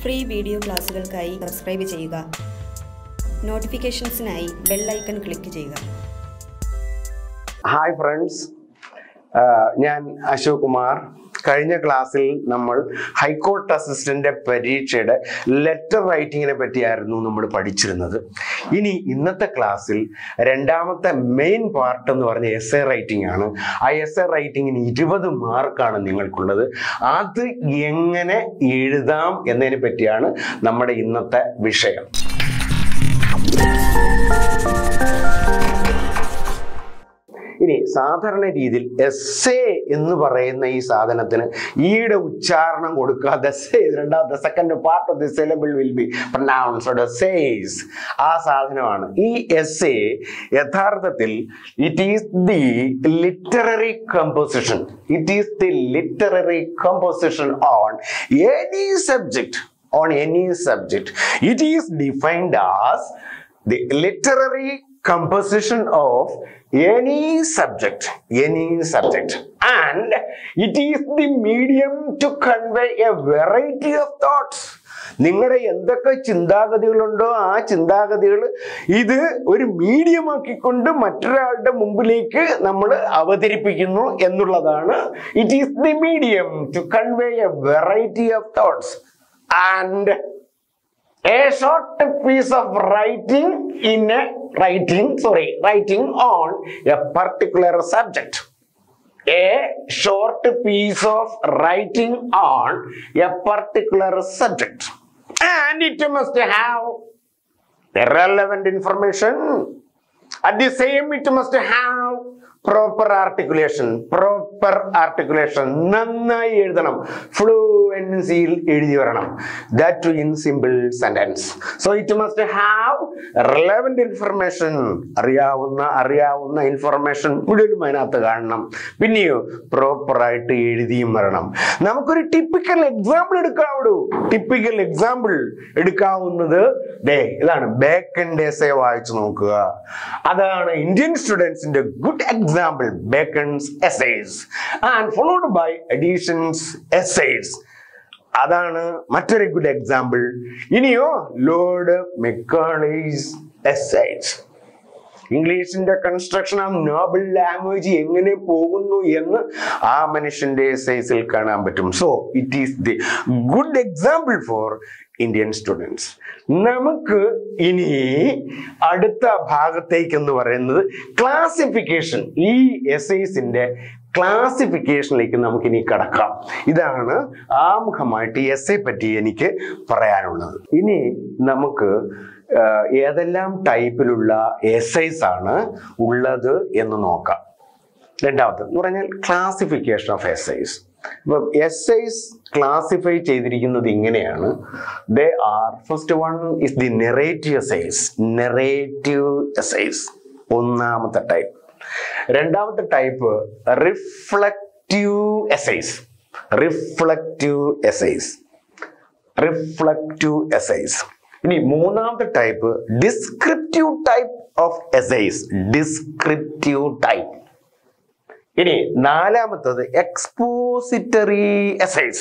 Free video ക്ലാസുകൾക്കായി subscribe ചെയ്യുക നോട്ടിഫിക്കേഷൻസിനായി ബെൽ ഐക്കൺ ക്ലിക്ക് ചെയ്യുക ഹായ് ഫ്രണ്ട്സ് ഞാൻ അശോക് കുമാർ കഴിഞ്ഞ ക്ലാസ്സിൽ നമ്മൾ ഹൈക്കോർട്ട് അസിസ്റ്റന്റ് പരീക്ഷയുടെ ലെറ്റർ റൈറ്റിങ്ങിനെ പറ്റിയായിരുന്നു നമ്മൾ പഠിച്ചിരുന്നത് ഇനി ഇന്നത്തെ ക്ലാസ്സിൽ രണ്ടാമത്തെ മെയിൻ പാർട്ട് എന്ന് പറഞ്ഞ എസ് എ റൈറ്റിംഗ് ആണ് ആ എസ് എ റൈറ്റിങ്ങിന് ഇരുപത് മാർക്കാണ് നിങ്ങൾക്കുള്ളത് അത് എങ്ങനെ എഴുതാം എന്നതിനെ പറ്റിയാണ് നമ്മുടെ ഇന്നത്തെ വിഷയം ഇനി സാധാരണ രീതിയിൽ എസ് എ എന്ന് പറയുന്ന ഈ സാധനത്തിന് ഈയുടെ ഉച്ചാരണം കൊടുക്കാതെ രണ്ടാമത്തെ second part of the syllable will be pronounced says ആ സാധനമാണ് ഈ എസ് എ യഥാർത്ഥത്തിൽ it is the literary composition it is the literary composition on any subject on any subject. It is defined as the literary composition of any subject, any subject. And it is the medium to convey a variety of thoughts. നിങ്ങളുടെ എന്തൊക്കെ ചിന്താഗതികളുണ്ടോ ആ ചിന്താഗതികൾ ഇത് ഒരു മീഡിയമാക്കിക്കൊണ്ട് മറ്റൊരാളുടെ മുമ്പിലേക്ക് നമ്മൾ അവതരിപ്പിക്കുന്നു എന്നുള്ളതാണ് it is the medium to convey a variety of thoughts and a short piece of writing in a writing sorry writing on a particular subject a short piece of writing on a particular subject and it must have the relevant information at the same it must have proper articulation proper articulation നന്നായി എഴുതണം ഫ്ലുവൻസിയിൽ എഴുതി വരണം that to in simple sentence so it must have relevant information അറിയാവുന്ന അറിയാവുന്ന information മുഴുവനും അതിനകത്ത് കാണണം പിന്നെയോ പ്രോപ്പർ ആയിട്ട് എഴുതിയും വരണം നമുക്കൊരു ടിപ്പിക്കൽ എക്സാമ്പിൾ എടുക്കാവുള്ളൂ ടിപ്പിക്കൽ എക്സാമ്പിൾ എടുക്കാവുന്നത് ദേ ഇതാണ് ബേക്കൻ്റെ എസ്സേ വായിച്ചു നോക്കുക അതാണ് ഇന്ത്യൻ സ്റ്റുഡൻസിന്റെ good example Bacon's essays and followed by Addison's essays അതാണ് മറ്റൊരു ഗുഡ് എക്സാമ്പിൾ ഇനിയോ ലോർഡ് മെക്കാളീസ് എസ്സേസ് ഇംഗ്ലീഷിന്റെ കൺസ്ട്രക്ഷൻ ഓഫ് നോബിൾ ലാംഗ്വേജ് എങ്ങനെ പോകുന്നു എന്ന് ആ മനുഷ്യന്റെ സൈസിൽ കാണാൻ പറ്റും so it is the good example for Indian students നമുക്ക് ഇനി അടുത്ത ഭാഗത്തേക്ക് എന്ന് പറയുന്നത് ക്ലാസിഫിക്കേഷൻ ഈ എസ് ഐസിന്റെ ക്ലാസിഫിക്കേഷനിലേക്ക് നമുക്ക് ഇനി കടക്കാം ഇതാണ് ആമുഖമായിട്ട് എസ് ഐ പറ്റി എനിക്ക് പറയാനുള്ളത് ഇനി നമുക്ക് ആഹ്, ഏതെല്ലാം ടൈപ്പിലുള്ള എസ് ഐസ് ആണ് ഉള്ളത് എന്ന് നോക്കാം രണ്ടാമത് എന്ന് പറഞ്ഞാൽ ക്ലാസിഫിക്കേഷൻ ഓഫ് എസ് ഐസ് ഇപ്പം എസ് ഐസ് ക്ലാസിഫൈ ചെയ്തിരിക്കുന്നത് ഇങ്ങനെയാണ് they are first one is the narrative essays narrative essays ഒന്നാമത്തെ ടൈപ്പ് രണ്ടാമത്തെ type reflective essays reflective essays reflective essays ഇനി മൂന്നാമത്തെ type descriptive type of essays descriptive type ഇനി നാലാമത്തത് expository essays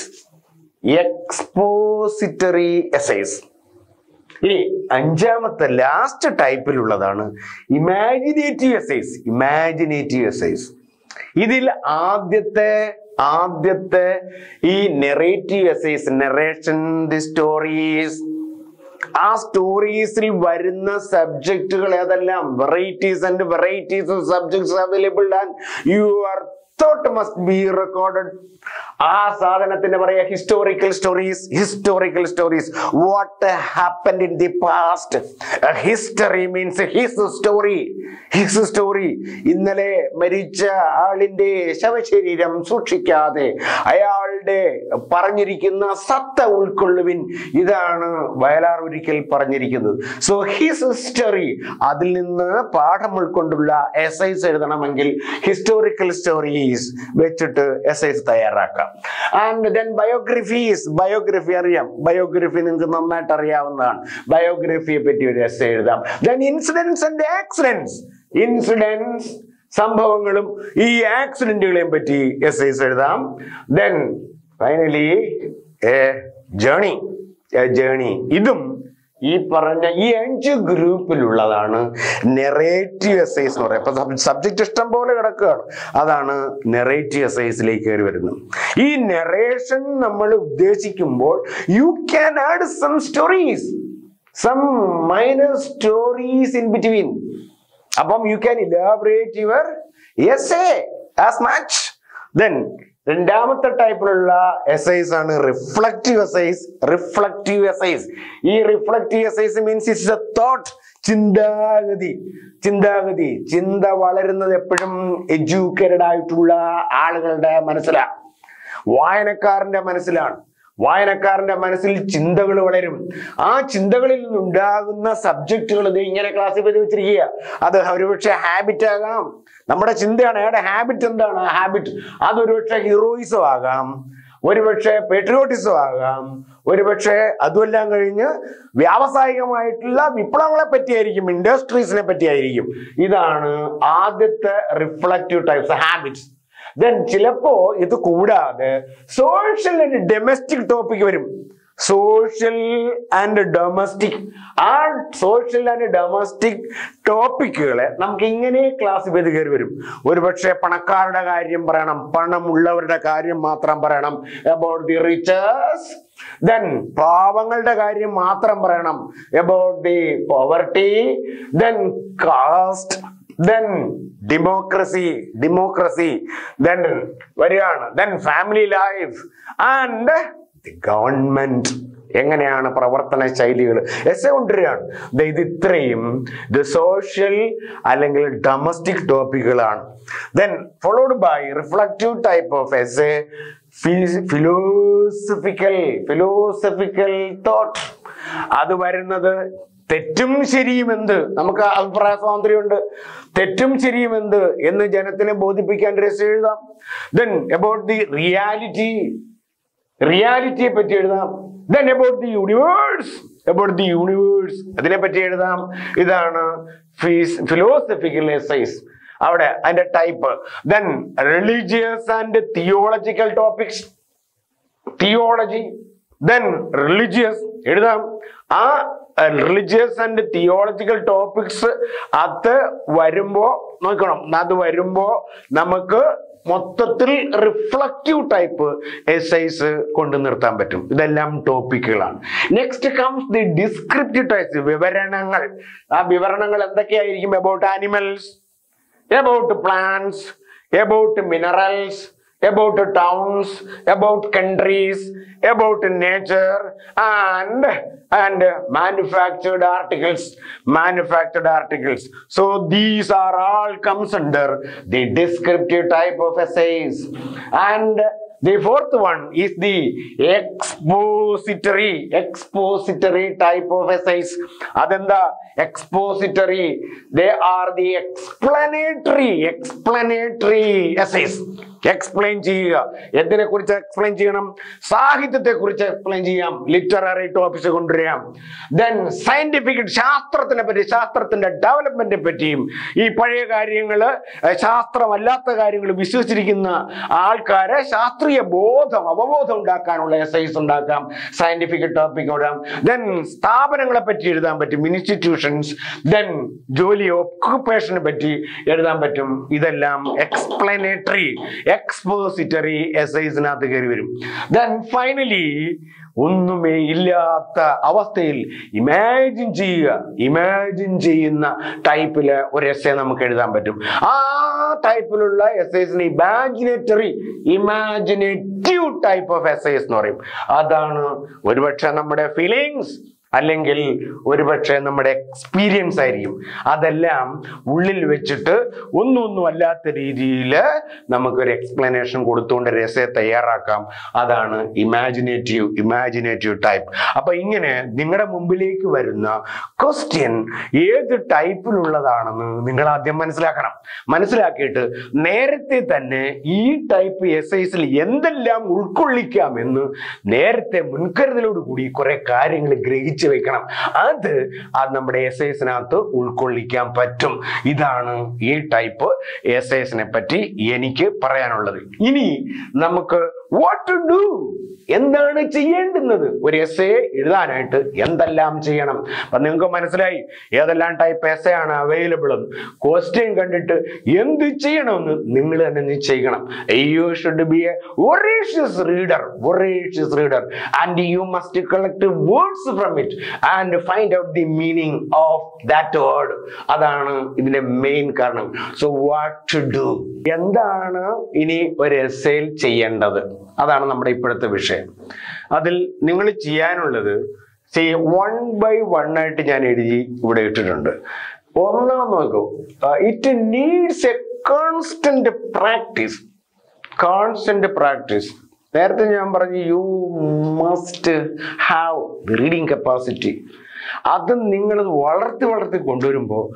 expository essays ഇനി അഞ്ചാമത്തെ ലാസ്റ്റ് ടൈപ്പിലുള്ളതാണ് ഇമാജിനേറ്റീവ് എസൈസ് ഇമാജിനേറ്റീവ് എസൈസ് ഇതിൽ ആദ്യത്തെ ആദ്യത്തെ ഈ narrative essays narration the stories ആ സ്റ്റോറീസിൽ വരുന്ന സബ്ജക്റ്റുകൾ ഏതെല്ലാം varieties and varieties of subjects available and your thought must be recorded ആ സാധനത്തിന് പറയാ historical stories historical stories what happen in the past history means his story his story ഇന്നലെ മരിച്ച ആളിന്റെ ശവശരീരം സൂക്ഷിക്കാതെ അയാളുടെ പറഞ്ഞിരിക്കുന്ന സത്ത ഉൾക്കൊള്ളുവിൻ ഇതാണ് വയലാർ ഒരിക്കൽ പറഞ്ഞിരിക്കുന്നത് സോ ഹിസ് ഹിസ്റ്ററി അതിൽ നിന്ന് പാഠം ഉൾക്കൊണ്ടുള്ള എസ് ഐസ് എഴുതണമെങ്കിൽ ഹിസ്റ്റോറിക്കൽ സ്റ്റോറീസ് വെച്ചിട്ട് എസ് ഐസ് തയ്യാറാക്കാം ആൻഡ് ദെൻ ബയോഗ്രഫീസ് ബയോഗ്രഫി അറിയാം ബയോഗ്രഫി നിങ്ങൾക്ക് നന്നായിട്ട് അറിയാവുന്നതാണ് ബയോഗ്രഫിയെ പറ്റി ഒരു എസ് എഴുതാം then incidents and accidents incidents സംഭവങ്ങളും ഈ ആക്സിഡന്റുകളെയും പറ്റി എസ് ഐസ് എഴുതാം then finally a journey journey ഇതും ഈ പറഞ്ഞ ഈ അഞ്ച് ഗ്രൂപ്പിലുള്ളതാണ് നെറേറ്റീവ് എസൈസ് എന്ന് പറയുന്നത് അപ്പൊ സബ്ജക്റ്റ് ഇഷ്ടം പോലെ കിടക്കുകയാണ് അതാണ് നെറേറ്റീവ് എസൈസിലേക്ക് കയറി വരുന്നത് ഈ നെറേഷൻ നമ്മൾ ഉദ്ദേശിക്കുമ്പോൾ you can add some stories some minor stories in between അപ്പം you can elaborate your essay as much then രണ്ടാമത്തെ ടൈപ്പിലുള്ള എസൈസ് ആണ് റിഫ്ലക്റ്റീവ് എസൈസ് റിഫ്ലക്റ്റീവ് എസൈസ് ഈ reflective essays means it's a thought ചിന്താഗതി ചിന്താഗതി ചിന്ത വളരുന്നത് എപ്പോഴും എഡ്യൂക്കേറ്റഡ് ആയിട്ടുള്ള ആളുകളുടെ മനസ്സിലാണ് വായനക്കാരന്റെ മനസ്സിലാണ് വായനക്കാരന്റെ മനസ്സിൽ ചിന്തകൾ വളരും ആ ചിന്തകളിൽ നിന്നുണ്ടാകുന്ന സബ്ജക്റ്റുകൾ ഇത് ഇങ്ങനെ ക്ലാസ്സിഫൈ ചെയ്ത് വെച്ചിരിക്കുക അത് ഒരുപക്ഷെ ഹാബിറ്റ് ആകാം നമ്മുടെ ചിന്തയാണ് അയാളുടെ ഹാബിറ്റ് എന്താണ് ആ ഹാബിറ്റ് അതൊരുപക്ഷെ ഹീറോയിസം ആകാം ഒരുപക്ഷെ പെട്രിയോട്ടിസം ആകാം ഒരുപക്ഷെ അതുമെല്ലാം കഴിഞ്ഞ് വ്യാവസായികമായിട്ടുള്ള വിപ്ലവങ്ങളെ പറ്റിയായിരിക്കും ഇൻഡസ്ട്രീസിനെ പറ്റിയായിരിക്കും ഇതാണ് ആദ്യത്തെ റിഫ്ലക്റ്റീവ് ടൈപ്സ് ഹാബിറ്റ്സ് ദെൻ ചിലപ്പോ ഇത് കൂടാതെ സോഷ്യൽ ആൻഡ് ഡൊമസ്റ്റിക് ടോപ്പിക് വരും സോഷ്യൽ ആൻഡ് ഡൊമസ്റ്റിക് ആ സോഷ്യൽ ആൻഡ് ഡൊമസ്റ്റിക് ടോപ്പിക്കുകളെ നമുക്ക് ഇങ്ങനെ ക്ലാസ് ചെയ്ത് കയറി വരും ഒരുപക്ഷെ പണക്കാരുടെ കാര്യം പറയണം പണമുള്ളവരുടെ കാര്യം മാത്രം പറയണം അബൌട്ട് ദി റിച്ചേഴ്സ് ദെൻ പാവങ്ങളുടെ കാര്യം മാത്രം പറയണം about the poverty then caste then democracy democracy then വരികയാണ് then family life and the government എങ്ങനെയാണ് പ്രവർത്തന ശൈലികൾ എസ് എ കൊണ്ടുവരികയാണ് ദേ ഇത് ഇത്രയും ഇത് സോഷ്യൽ അല്ലെങ്കിൽ ഡൊമസ്റ്റിക് ടോപ്പിക്കുകളാണ് then followed by reflective type of essay philosophical philosophical thought അത് വരുന്നത് തെറ്റും ശരിയും എന്ത് നമുക്ക് അഭിപ്രായ സ്വാതന്ത്ര്യമുണ്ട് തെറ്റും ശരിയും എന്ത് എന്ന് ജനത്തിനെ ബോധിപ്പിക്കാൻ രസം എഴുതാം ദെൻ അബൌട്ട് ദി റിയാലിറ്റി റിയാലിറ്റിയെ പറ്റി എഴുതാം then about the universe about the universe അതിനെ പറ്റി എഴുതാം ഇതാണ് ഫിലോസഫിക്കൽ എസൈസ് അവിടെ അതിന്റെ type then religious and theological topics theology then religious എഴുതാം ആ റിലീജിയസ് ആൻഡ് തിയോളജിക്കൽ ടോപ്പിക്സ് അത് വരുമ്പോ നോക്കണം അത് വരുമ്പോ നമുക്ക് മൊത്തത്തിൽ റിഫ്ലക്റ്റീവ് ടൈപ്പ് എസൈസ് കൊണ്ട് നിർത്താൻ പറ്റും ഇതെല്ലാം ടോപ്പിക്കുകളാണ് next comes the descriptive types വിവരണങ്ങൾ ആ വിവരണങ്ങൾ എന്തൊക്കെയായിരിക്കും about animals about plants, about minerals, about towns, about countries, about nature, and and manufactured articles, manufactured articles. So these are all comes under the descriptive type of essays, and the fourth one is the expository expository type of essays അതെന്താ expository they are the explanatory explanatory essays explain ചെയ്യുക എന്തിനെ കുറിച്ച് explain ചെയ്യണം സാഹിത്യത്തെ കുറിച്ച് explain ചെയ്യാം literary topics കൊണ്ടുവരാം then scientific ശാസ്ത്രത്തിനെ പറ്റി ശാസ്ത്രത്തിന്റെ ഡെവലപ്മെന്റിനെ പറ്റിയും ഈ പഴയ കാര്യങ്ങള് ഏഹ്, ശാസ്ത്രമല്ലാത്ത കാര്യങ്ങൾ വിശ്വസിച്ചിരിക്കുന്ന ആൾക്കാരെ ശാസ്ത്രീയ ബോധം അവബോധം ഉണ്ടാക്കാനുള്ള എസൈസ് ഉണ്ടാക്കാം സയന്റിഫിക് ടോപ്പിക് എഴുതാം ദെൻ സ്ഥാപനങ്ങളെ പറ്റി എഴുതാൻ പറ്റും ഇൻസ്റ്റിറ്റ്യൂഷൻസ് ദെൻ ജോലി ഒക്കുപേഷനെ പറ്റി എഴുതാൻ പറ്റും ഇതെല്ലാം എക്സ്പ്ലനേറ്ററി എക്സ്പോസിറ്ററി എസൈസിനകത്ത് കയറി വരും ദെൻ ഫൈനലി ഒന്നുമേ ഇല്ലാത്ത അവസ്ഥയിൽ ഇമാജിൻ ചെയ്യുക ഇമാജിൻ ചെയ്യുന്ന ടൈപ്പില് ഒരു എസ് നമുക്ക് എഴുതാൻ പറ്റും ആ ടൈപ്പിലുള്ള എസ്ഐസിന് imaginary imaginative type of essays എന്ന് പറയും അതാണ് ഒരുപക്ഷെ നമ്മുടെ ഫീലിങ്സ് അല്ലെങ്കിൽ ഒരുപക്ഷെ നമ്മുടെ എക്സ്പീരിയൻസ് ആയിരിക്കും അതെല്ലാം ഉള്ളിൽ വെച്ചിട്ട് ഒന്നും ഒന്നും അല്ലാത്ത രീതിയിൽ നമുക്കൊരു എക്സ്പ്ലനേഷൻ കൊടുത്തുകൊണ്ട് രസയെ തയ്യാറാക്കാം അതാണ് ഇമാജിനേറ്റീവ് ഇമാജിനേറ്റീവ് ടൈപ്പ് അപ്പൊ ഇങ്ങനെ നിങ്ങളുടെ മുമ്പിലേക്ക് വരുന്ന ക്വസ്റ്റ്യൻ ഏത് ടൈപ്പിലുള്ളതാണെന്ന് നിങ്ങൾ ആദ്യം മനസ്സിലാക്കണം മനസ്സിലാക്കിയിട്ട് നേരത്തെ തന്നെ ഈ ടൈപ്പ് എസ്ഐസിൽ എന്തെല്ലാം ഉൾക്കൊള്ളിക്കാം എന്ന് നേരത്തെ മുൻകരുതലോട് കൂടി കുറെ കാര്യങ്ങൾ ഗ്രഹിച്ചു വെക്കണം അത് അത് നമ്മുടെ എസ് ഐസിനകത്ത് ഉൾക്കൊള്ളിക്കാൻ പറ്റും ഇതാണ് ഈ ടൈപ്പ് എസ് ഐസിനെ പറ്റി എനിക്ക് പറയാനുള്ളത് ഇനി നമുക്ക് വാട്ട് ടു ഡു എന്താണ് ചെയ്യേണ്ടുന്നത് ഒരു എസ് എ എഴുതാനായിട്ട് എന്തെല്ലാം ചെയ്യണം അപ്പൊ നിങ്ങൾക്ക് മനസ്സിലായി ഏതെല്ലാം ടൈപ്പ് എസ് എ ആണ് അവൈലബിൾ എന്ന് ക്വസ്റ്റ്യൻ കണ്ടിട്ട് എന്ത് ചെയ്യണമെന്ന് നിങ്ങൾ തന്നെ നിശ്ചയിക്കണം you should be a voracious reader voracious reader and you must collect words from it and find out the meaning of that word അതാണ് ഇതിന്റെ മെയിൻ കാരണം സോ വാട്ട് ടു ഡു എന്താണ് ഇനി ഒരു എസ്സേൽ ചെയ്യേണ്ടത് അതാണ് നമ്മുടെ ഇപ്പോഴത്തെ വിഷയം അതിൽ നിങ്ങൾ ചെയ്യാനുള്ളത് വൺ ബൈ വൺ ആയിട്ട് ഞാൻ എഴുതി ഇവിടെ ഇട്ടിട്ടുണ്ട് ഒന്നാം നോക്കൂ it needs a constant practice constant practice നേരത്തെ ഞാൻ പറഞ്ഞു you must have reading capacity അത് നിങ്ങൾ വളർത്തി വളർത്തി കൊണ്ടുവരുമ്പോൾ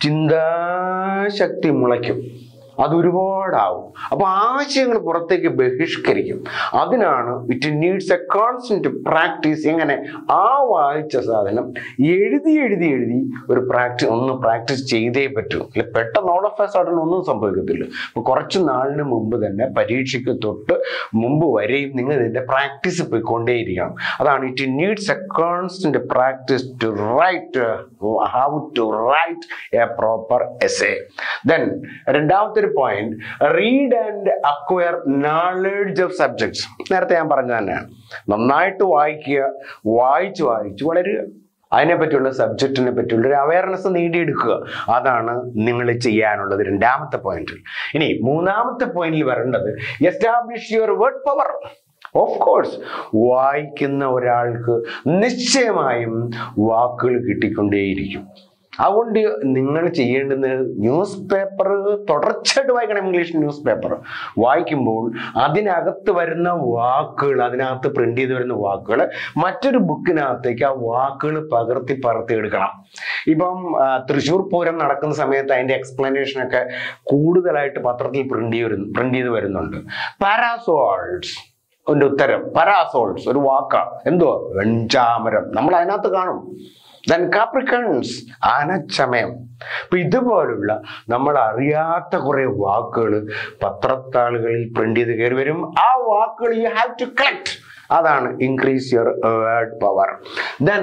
ചിന്താശക്തി മുളയ്ക്കും അത് ഒരുപാടാവും അപ്പൊ ആശയങ്ങൾ പുറത്തേക്ക് ബഹിഷ്കരിക്കും അതിനാണ് it needs a constant practice എങ്ങനെ ആ വായിച്ച സാധനം എഴുതി എഴുതി എഴുതി ഒരു പ്രാക്ടീസ് ഒന്ന് പ്രാക്ടീസ് ചെയ്തേ പറ്റൂ അല്ലെ പെട്ടെന്ന് ഓൾ ഓഫ് എ സഡൻ ഒന്നും സംഭവിക്കത്തില്ല അപ്പൊ കുറച്ച് നാളിന് മുമ്പ് തന്നെ പരീക്ഷയ്ക്ക് തൊട്ട് മുമ്പ് വരെയും നിങ്ങൾ ഇതിന്റെ പ്രാക്ടീസ് പോയിക്കൊണ്ടേയിരിക്കണം അതാണ് it needs a constant practice to write how to write a proper essay then രണ്ടാമത്തെ ഒരു point read and acquire knowledge of subjects നേരത്തെ ഞാൻ പറഞ്ഞ തന്നെയാണ് നന്നായിട്ട് വായിക്കുക വായിച്ച് വായിച്ച് വളരുക അതിനെ പറ്റിയുള്ള സബ്ജക്റ്റിനെ പറ്റിയുള്ള ഒരു അവയർനെസ് നേടിയെടുക്കുക അതാണ് നിങ്ങൾ ചെയ്യാനുള്ളത് രണ്ടാമത്തെ പോയിന്റിൽ ഇനി മൂന്നാമത്തെ പോയിന്റിൽ വരേണ്ടത് establish your word power of course വായിക്കുന്ന ഒരാൾക്ക് നിശ്ചയമായും വാക്കുകൾ കിട്ടിക്കൊണ്ടേയിരിക്കും അതുകൊണ്ട് നിങ്ങൾ ചെയ്യേണ്ടുന്നത് ന്യൂസ് പേപ്പർ തുടർച്ചയായിട്ട് വായിക്കണം ഇംഗ്ലീഷ് ന്യൂസ് പേപ്പർ വായിക്കുമ്പോൾ അതിനകത്ത് വരുന്ന വാക്കുകൾ അതിനകത്ത് പ്രിന്റ് ചെയ്ത് വരുന്ന വാക്കുകൾ മറ്റൊരു ബുക്കിനകത്തേക്ക് ആ വാക്കുകൾ പകർത്തി പകർത്തി എടുക്കണം ഇപ്പം ആ, തൃശ്ശൂർ പൂരം നടക്കുന്ന സമയത്ത് അതിന്റെ എക്സ്പ്ലനേഷൻ ഒക്കെ കൂടുതലായിട്ട് പത്രത്തിൽ പ്രിന്റ് ചെയ്ത് പ്രിന്റ് ചെയ്ത് വരുന്നുണ്ട് പാരാസോൾസ് ഒരു ഉത്തരം പരാസോൾസ് ഒരു വാക്കാ എന്തോ വെഞ്ചാമരം നമ്മൾ അതിനകത്ത് കാണും ദെൻ കാപ്രിക്കൺസ് ആനച്ചമയം അപ്പൊ ഇതുപോലുള്ള നമ്മൾ അറിയാത്ത കുറെ വാക്കുകൾ പത്രത്താളുകളിൽ പ്രിന്റ് ചെയ്ത് കയറി വരും ആ വാക്കുകൾ യു ഹാവ് ടു കളക്ട് അതാണ് increase your word power then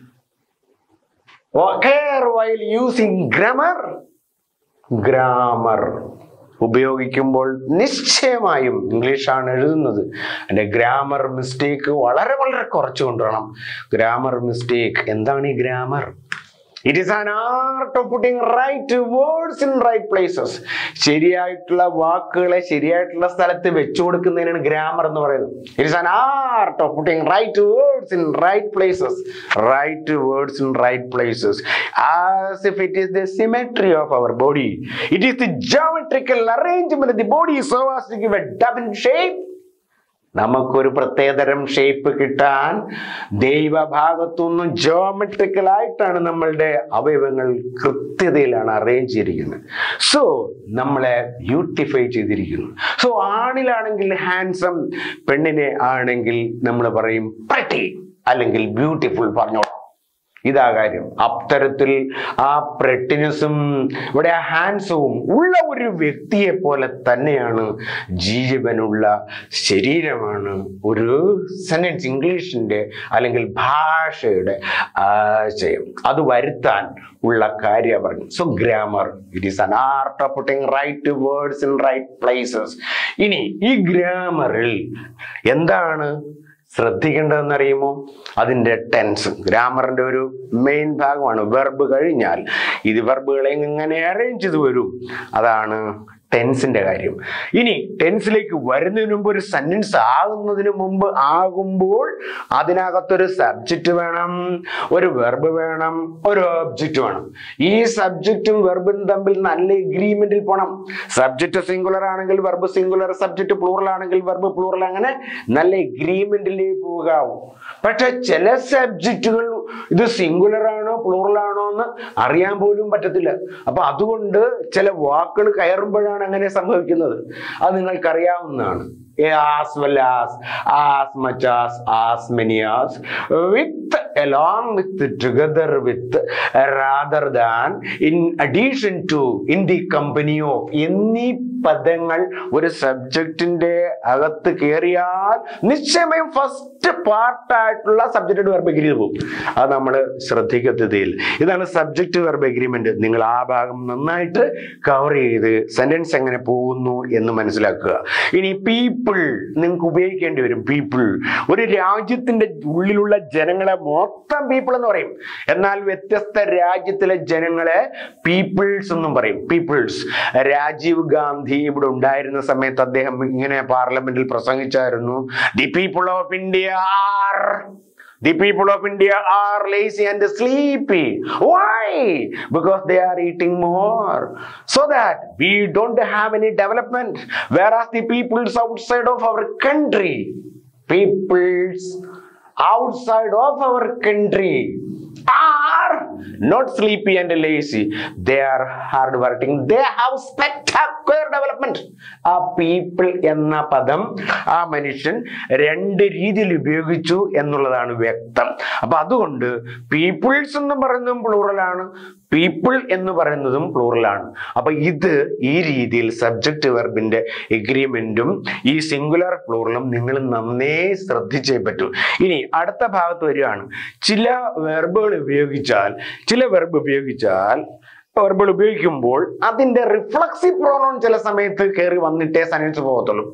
care while using grammar grammar ഉപയോഗിക്കുമ്പോൾ നിശ്ചയമായും ഇംഗ്ലീഷാണ് എഴുതുന്നത് അതിന്റെ ഗ്രാമർ മിസ്റ്റേക്ക് വളരെ വളരെ കുറച്ച് കൊണ്ടുവരണം ഗ്രാമർ മിസ്റ്റേക്ക് എന്താണ് ഈ grammar it is an art of putting right words in right places ശരിയായിട്ടുള്ള വാക്കുകളെ ശരിയായിട്ടുള്ള സ്ഥലത്ത് വെച്ചു കൊടുക്കുന്നതിനാണ് ഗ്രാമർ എന്ന് പറയുന്നത് it is an art of putting right words in right places right words in right places as if it is the symmetry of our body it is the geometrical arrangement the body so as to give a double shape നമുക്കൊരു പ്രത്യേകതരം shape കിട്ടാൻ ദൈവഭാഗത്തുനിന്നും geometrical ആയിട്ടാണ് നമ്മളുടെ അവയവങ്ങൾ കൃത്യതയിലാണ് arrange ചെയ്തിരിക്കുന്നത് so നമ്മളെ ബ്യൂട്ടിഫൈ ചെയ്തിരിക്കുന്നു സോ ആണിലാണെങ്കിൽ ഹാൻസം പെണ്ണിനെ ആണെങ്കിൽ നമ്മൾ പറയും പ്രട്ടി അല്ലെങ്കിൽ ബ്യൂട്ടിഫുൾ പറഞ്ഞോളാം ഇതാ കാര്യം അത്തരത്തിൽ ആ പ്രട്ടിനസും ഇവിടെ ആ ഹാൻസവും ഉള്ള ഒരു വ്യക്തിയെ പോലെ തന്നെയാണ് ജീവനുള്ള ശരീരമാണ് ഒരു സെന്റൻസ് ഇംഗ്ലീഷിന്റെ അല്ലെങ്കിൽ ഭാഷയുടെ ആശയം അത് വരുത്താൻ ഉള്ള കാര്യം പറഞ്ഞു so grammar it is an art of putting right words in right places ഇനി ഈ ഗ്രാമറിൽ എന്താണ് ശ്രദ്ധിക്കേണ്ടതെന്ന് അറിയുമോ അതിന്റെ ടെൻസ് ഗ്രാമറിന്റെ ഒരു മെയിൻ ഭാഗമാണ് വെർബ് കഴിഞ്ഞാൽ ഇത് വെർബുകളെ ഇങ്ങനെ അറേഞ്ച് ചെയ്ത് വരും അതാണ് ടെൻസിന്റെ കാര്യം ഇനി ടെൻസിലേക്ക് വരുന്നതിന് മുമ്പ് ഒരു സെന്റൻസ് ആകുന്നതിന് മുമ്പ് ആകുമ്പോൾ അതിനകത്തൊരു സബ്ജക്റ്റ് വേണം ഒരു വെർബ് വേണം ഒരു ഒബ്ജക്റ്റ് വേണം ഈ സബ്ജക്റ്റും വെർബും തമ്മിൽ നല്ല എഗ്രിമെന്റിൽ പോണം സബ്ജക്റ്റ് സിംഗുലർ ആണെങ്കിൽ വെർബ് സിംഗുലർ സബ്ജക്റ്റ് പ്ലൂറൽ ആണെങ്കിൽ വെർബ് പ്ലൂറൽ അങ്ങനെ നല്ല എഗ്രിമെന്റിലേക്ക് പോകാവും പക്ഷെ ചില സബ്ജക്റ്റുകൾ ഇത് സിംഗുലർ ആണോ പ്ലൂറൽ ആണോ എന്ന് അറിയാൻ പോലും പറ്റത്തില്ല അപ്പൊ അതുകൊണ്ട് ചില വാക്കുകൾ കയറുമ്പോഴാണ് അങ്ങനെ സംഭവിക്കുന്നത് അത് നിങ്ങൾക്കറിയാവുന്നതാണ് as well as as much as as many as with along with together with rather than in addition to in the company of എന്നീ പദങ്ങൾ ഒരു സബ്ജക്റ്റിന്റെ അകത്ത് കയറിയാൽ നിശ്ചയമായും ഫസ്റ്റ് പാർട്ടായിട്ടുള്ള സബ്ജക്റ്റ് വെർബ് എഗ്രി പോകും അത് നമ്മൾ ശ്രദ്ധിക്കത്തതേയില്ല ഇതാണ് സബ്ജക്റ്റ് വെർബ് എഗ്രിമെന്റ് നിങ്ങൾ ആ ഭാഗം നന്നായിട്ട് കവർ ചെയ്ത് സെന്റൻസ് എങ്ങനെ പോകുന്നു എന്ന് മനസ്സിലാക്കുക ഇനി പീപ്പിൾ നിങ്ങൾക്ക് ഉപയോഗിക്കേണ്ടി വരും പീപ്പിൾ ഒരു രാജ്യത്തിന്റെ ഉള്ളിലുള്ള ജനങ്ങളെ മൊത്തം പീപ്പിൾ എന്ന് പറയും എന്നാൽ വ്യത്യസ്ത രാജ്യത്തിലെ ജനങ്ങളെ പീപ്പിൾസ് എന്നും പറയും പീപ്പിൾസ് രാജീവ് ഗാന്ധി ഇവിടെ ഉണ്ടായിരുന്ന സമയത്ത് അദ്ദേഹം ഇങ്ങനെ പാർലമെന്റിൽ പ്രസംഗിച്ചായിരുന്നു the people of India are The people of India are lazy and sleepy. Why? Because they are eating more. So that we don't have any development. Whereas the peoples outside of our country, peoples outside of our country are not sleepy and lazy. They are hardworking. They have spectacular development. ആ people എന്ന പദം ആ മനുഷ്യൻ രണ്ട് രീതിയിൽ ഉപയോഗിച്ചു എന്നുള്ളതാണ് വ്യക്തം അപ്പൊ അതുകൊണ്ട് പീപ്പിൾസ് എന്ന് പറയുന്നതും പ്ലൂറലാണ് പീപ്പിൾ എന്ന് പറയുന്നതും പ്ലൂറലാണ് അപ്പൊ ഇത് ഈ രീതിയിൽ സബ്ജക്റ്റ് വെർബിന്റെ എഗ്രിമെന്റും ഈ സിംഗുലർ പ്ലൂറലും നിങ്ങൾ നന്നേ ശ്രദ്ധിച്ചേ പറ്റൂ ഇനി അടുത്ത ഭാഗത്ത് വരികയാണ് ചില വെർബുകൾ ഉപയോഗിച്ചാൽ ചില വെർബ് ഉപയോഗിച്ചാൽ വെർബുകൾ ഉപയോഗിക്കുമ്പോൾ അതിന്റെ റിഫ്ലക്സീവ് പ്രോണോൺ ചില സമയത്ത് കയറി വന്നിട്ടേ സെന്റൻസ് പോകത്തുള്ളൂ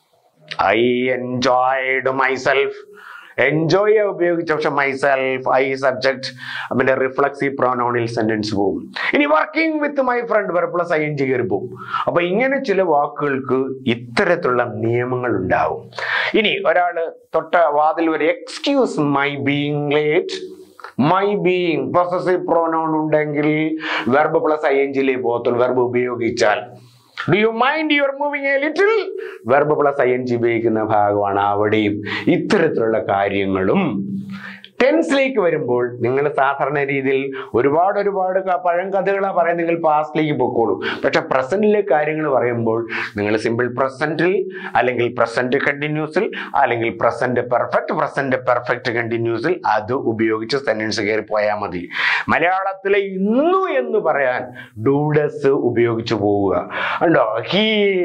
ഐ എൻജോയ്ഡ് മൈസെൽഫ് എൻജോയ് ഉപയോഗിച്ച പക്ഷെ മൈസെൽഫ് ഐ സബ്ജക്ട് പിന്നെ റിഫ്ലക്സീവ് പ്രോനോണിൽ സെന്റൻസ് പോകും ഇനി working with my friend verb plus I N G കയറി പോകും അപ്പൊ ഇങ്ങനെ ചില വാക്കുകൾക്ക് ഇത്തരത്തിലുള്ള നിയമങ്ങൾ ഉണ്ടാവും ഇനി ഒരാള് തൊട്ട വാതിൽ വരെ excuse my being late my being possessive pronoun ഉണ്ടെങ്കിൽ വെർബ് പ്ലസ് ഐ എൻ ജിയിലേ പോകത്തുള്ളൂ വെർബ് ഉപയോഗിച്ചാൽ do you mind your moving a little verb plus I N G ഉപയോഗിക്കുന്ന ഭാഗമാണ് അവിടെയും ഇത്തരത്തിലുള്ള കാര്യങ്ങളും ടെൻസിലേക്ക് വരുമ്പോൾ നിങ്ങൾ സാധാരണ രീതിയിൽ ഒരുപാട് ഒരുപാട് ക- പഴങ്കഥകളാ പറയാൻ നിങ്ങൾ പാസ്റ്റിലേക്ക് പൊക്കോളൂ പക്ഷെ പ്രസന്റിലെ കാര്യങ്ങൾ പറയുമ്പോൾ നിങ്ങൾ സിമ്പിൾ പ്രസന്റിൽ അല്ലെങ്കിൽ പ്രസന്റ് കണ്ടിന്യൂസിൽ അല്ലെങ്കിൽ പ്രസന്റ് പെർഫെക്റ്റ് പ്രസന്റ് പെർഫെക്റ്റ് കണ്ടിന്യൂസിൽ അത് ഉപയോഗിച്ച് സെന്റൻസ് കയറി പോയാൽ മതി മലയാളത്തിലെ ഇന്നു എന്ന് പറയാൻ ഡൂഡസ് ഉപയോഗിച്ച് പോവുക ഉണ്ടോ he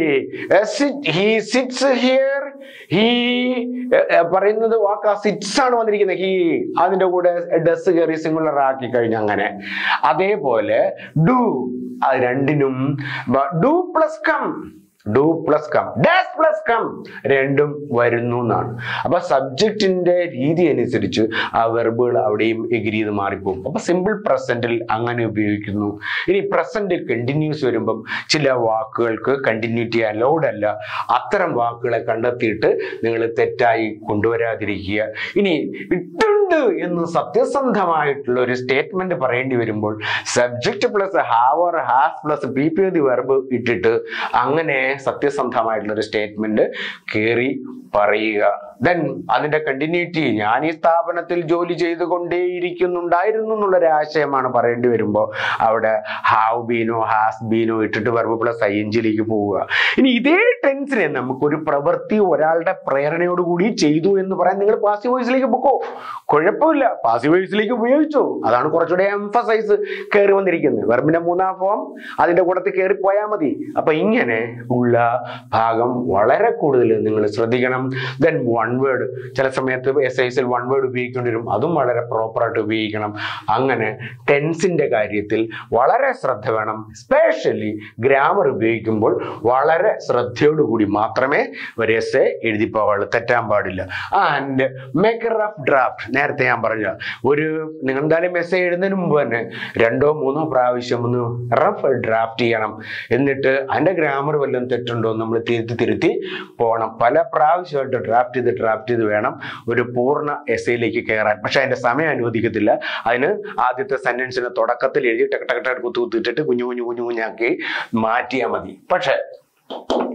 he sits here he പറയുന്നത് വാക്ക് ആ സിറ്റ്സ് ആണ് വന്നിരിക്കുന്നത് ഹീ അതിന്റെ കൂടെ ഡസ് കയറി സിംഗുലർ ആക്കി കഴിഞ്ഞ അങ്ങനെ അതേപോലെ ഡു അത് രണ്ടിനും do plus come do plus come does plus come രണ്ടും വരുന്നു എന്നാണ് അപ്പൊ സബ്ജക്റ്റിന്റെ രീതി അനുസരിച്ച് ആ വെർബുകൾ അവിടെയും എഗ്രി ചെയ്ത് മാറിപ്പോകും അപ്പൊ സിമ്പിൾ പ്രസന്റിൽ അങ്ങനെ ഉപയോഗിക്കുന്നു ഇനി പ്രസന്റ് കണ്ടിന്യൂസ് വരുമ്പം ചില വാക്കുകൾക്ക് കണ്ടിന്യൂറ്റി അലൗഡ് അല്ല അത്തരം വാക്കുകളെ കണ്ടെത്തിയിട്ട് നിങ്ങൾ തെറ്റായി കൊണ്ടുവരാതിരിക്കുക ഇനി ഇട്ടുണ്ട് എന്ന് സത്യസന്ധമായിട്ടുള്ള ഒരു സ്റ്റേറ്റ്മെന്റ് പറയേണ്ടി വരുമ്പോൾ subject plus have or has plus P P the verb ഇട്ടിട്ട് അങ്ങനെ സത്യസന്ധമായിട്ടുള്ള ഒരു സ്റ്റേറ്റ്മെന്റ് കയറി പറയുക ദെൻ അതിന്റെ കണ്ടിന്യൂറ്റി ഞാൻ ഈ സ്ഥാപനത്തിൽ ജോലി ചെയ്തുകൊണ്ടേയിരിക്കുന്നുണ്ടായിരുന്നു എന്നുള്ളൊരു ആശയമാണ് പറയേണ്ടി വരുമ്പോൾ അവിടെ ഹാവ് ബീനോ ഹാസ് ബീനോ ഇട്ടിട്ട് വെർബ് പ്ലസ് ഐ എൻ ജിയിലേക്ക് പോവുക ഇനി ഇതേ ടെൻസിനെ നമുക്കൊരു പ്രവൃത്തി ഒരാളുടെ പ്രേരണയോട് കൂടി ചെയ്തു എന്ന് പറയാൻ നിങ്ങൾ പാസീവ് വോയിസിലേക്ക് പൊക്കോ കുഴപ്പമില്ല പാസീവ് വോയിസിലേക്ക് ഉപയോഗിച്ചു അതാണ് കുറച്ചുകൂടെ എംഫസൈസ് കയറി വന്നിരിക്കുന്നത് വെർബിന്റെ മൂന്നാം ഫോം അതിന്റെ കൂട്ടത്തിൽ കയറി പോയാൽ മതി അപ്പൊ ഇങ്ങനെ ഉള്ള ഭാഗം വളരെ കൂടുതൽ നിങ്ങൾ ശ്രദ്ധിക്കണം ദെൻ വൺ വേർഡ് ചില സമയത്ത് എസ് ഐസിൽ വൺ വേർഡ് ഉപയോഗിക്കേണ്ടി വരും അതും വളരെ പ്രോപ്പറായിട്ട് ഉപയോഗിക്കണം അങ്ങനെ ടെൻസിന്റെ കാര്യത്തിൽ വളരെ ശ്രദ്ധ വേണം സ്പെഷ്യലി ഗ്രാമർ ഉപയോഗിക്കുമ്പോൾ വളരെ ശ്രദ്ധയോടുകൂടി മാത്രമേ ഒരു എസ് എ എഴുതി പോകാവുള്ളൂ തെറ്റാൻ പാടില്ല ആൻഡ് മേക്കർ ഓഫ് ഡ്രാഫ്റ്റ് നേരത്തെ ഞാൻ പറഞ്ഞ ഒരു നിങ്ങൾ എന്തായാലും എസ് എ എഴുതുന്നതിന് മുമ്പ് തന്നെ രണ്ടോ മൂന്നോ പ്രാവശ്യം ഒന്ന് റഫ് ഡ്രാഫ്റ്റ് ചെയ്യണം എന്നിട്ട് അതിന്റെ ഗ്രാമർ വല്ലതും തെറ്റുണ്ടോ എന്ന് നമ്മൾ തിരുത്തി തിരുത്തി പോകണം പല പ്രാവശ്യമായിട്ട് ഡ്രാഫ്റ്റ് ചെയ്ത് ഡ്രാഫ്റ്റ് ചെയ്ത് വേണം ഒരു പൂർണ്ണ എസ് എയിലേക്ക് കയറാൻ പക്ഷെ അതിന്റെ സമയം അനുവദിക്കത്തില്ല അതിന് ആദ്യത്തെ സെന്റൻസിന് തുടക്കത്തിൽ എഴുതി ടക്ക് ടക്ക് ടക്ക് കുത്തു കുത്തിട്ടിട്ട് കുഞ്ഞു കുഞ്ഞു കുഞ്ഞു കുഞ്ഞാക്കി മാറ്റിയാൽ മതി പക്ഷെ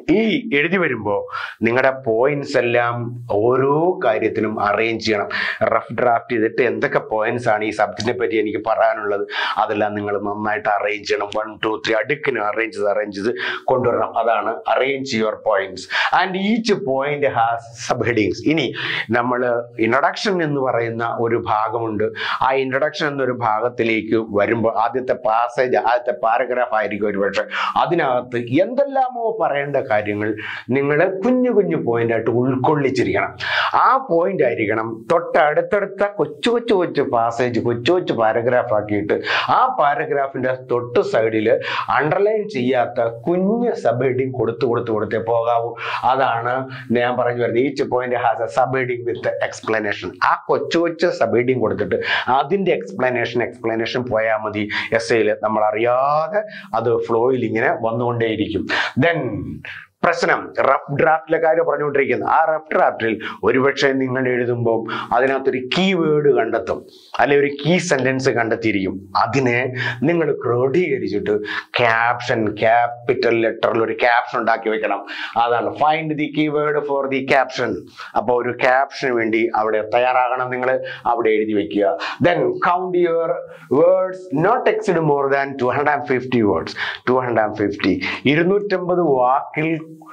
ഈ എഴുതി വരുമ്പോൾ നിങ്ങളുടെ പോയിന്റ്സ് എല്ലാം ഓരോ കാര്യത്തിനും അറേഞ്ച് ചെയ്യണം റഫ് ഡ്രാഫ്റ്റ് ചെയ്തിട്ട് എന്തൊക്കെ പോയിന്റ്സ് ആണ് ഈ സബ്ജക്റ്റിനെ പറ്റി എനിക്ക് പറയാനുള്ളത് അതെല്ലാം നിങ്ങൾ നന്നായിട്ട് അറേഞ്ച് ചെയ്യണം വൺ ടു ത്രീ അടുക്കിന് അറേഞ്ച് ചെയ്ത് അറേഞ്ച് ചെയ്ത് കൊണ്ടുവരണം അതാണ് arrange your points and each point has sub headings ഇനി നമ്മൾ ഇൻട്രൊഡക്ഷൻ എന്ന് പറയുന്ന ഒരു ഭാഗമുണ്ട് ആ ഇൻട്രൊഡക്ഷൻ എന്നൊരു ഭാഗത്തിലേക്ക് വരുമ്പോൾ ആദ്യത്തെ പാസേജ് ആദ്യത്തെ പാരഗ്രാഫ് ആയിരിക്കും ഒരുപക്ഷെ അതിനകത്ത് എന്തെല്ലാമോ പറയേണ്ട കാര്യങ്ങൾ നിങ്ങൾ കുഞ്ഞു കുഞ്ഞു പോയിന്റ് ആയിട്ട് ഉൾക്കൊള്ളിച്ചിരിക്കണം ആ പോയിന്റ് ആയിരിക്കണം തൊട്ടടുത്തടുത്ത കൊച്ചു കൊച്ചു കൊച്ചു പാസേജ് കൊച്ചു കൊച്ചു പാരഗ്രാഫ് ആക്കിയിട്ട് ആ പാരഗ്രാഫിന്റെ തൊട്ട് സൈഡിൽ അണ്ടർലൈൻ ചെയ്യാത്ത കുഞ്ഞ് സബ് ഹെഡിങ് കൊടുത്തു കൊടുത്തു കൊടുത്തേ പോകാവൂ അതാണ് ഞാൻ പറഞ്ഞു വരുന്നത് each point has a sub heading with explanation ആ കൊച്ചു കൊച്ചു സബ് ഹെഡിങ് കൊടുത്തിട്ട് അതിന്റെ എക്സ്പ്ലനേഷൻ എക്സ്പ്ലനേഷൻ പോയാൽ മതി എസ് എയിൽ നമ്മൾ അറിയാതെ അത് ഫ്ലോയിൽ ഇങ്ങനെ വന്നുകൊണ്ടേയിരിക്കും ദെൻ പ്രശ്നം റഫ് ഡ്രാഫ്റ്റിലെ കാര്യം പറഞ്ഞുകൊണ്ടിരിക്കുന്നത് ആ റഫ് ഡ്രാഫ്റ്റിൽ ഒരുപക്ഷെ നിങ്ങൾ എഴുതുമ്പോൾ അതിനകത്തൊരു കീ വേർഡ് കണ്ടെത്തും അല്ലെ ഒരു കീ സെന്റൻസ് കണ്ടെത്തിയിരിക്കും അതിനെ നിങ്ങൾ ക്രോഡീകരിച്ചിട്ട് ക്യാപ്ഷൻ ക്യാപിറ്റൽ ലെറ്ററിൽ ഒരു ക്യാപ്ഷൻ ഉണ്ടാക്കി വെക്കണം അതാണ് find the key word for the caption അപ്പോൾ ഒരു ക്യാപ്ഷന് വേണ്ടി അവിടെ തയ്യാറാകണം നിങ്ങൾ അവിടെ എഴുതി വെക്കുക then count your words not exceed more than two hundred and fifty words two hundred and fifty ഇരുന്നൂറ്റമ്പത് വാക്കിൽ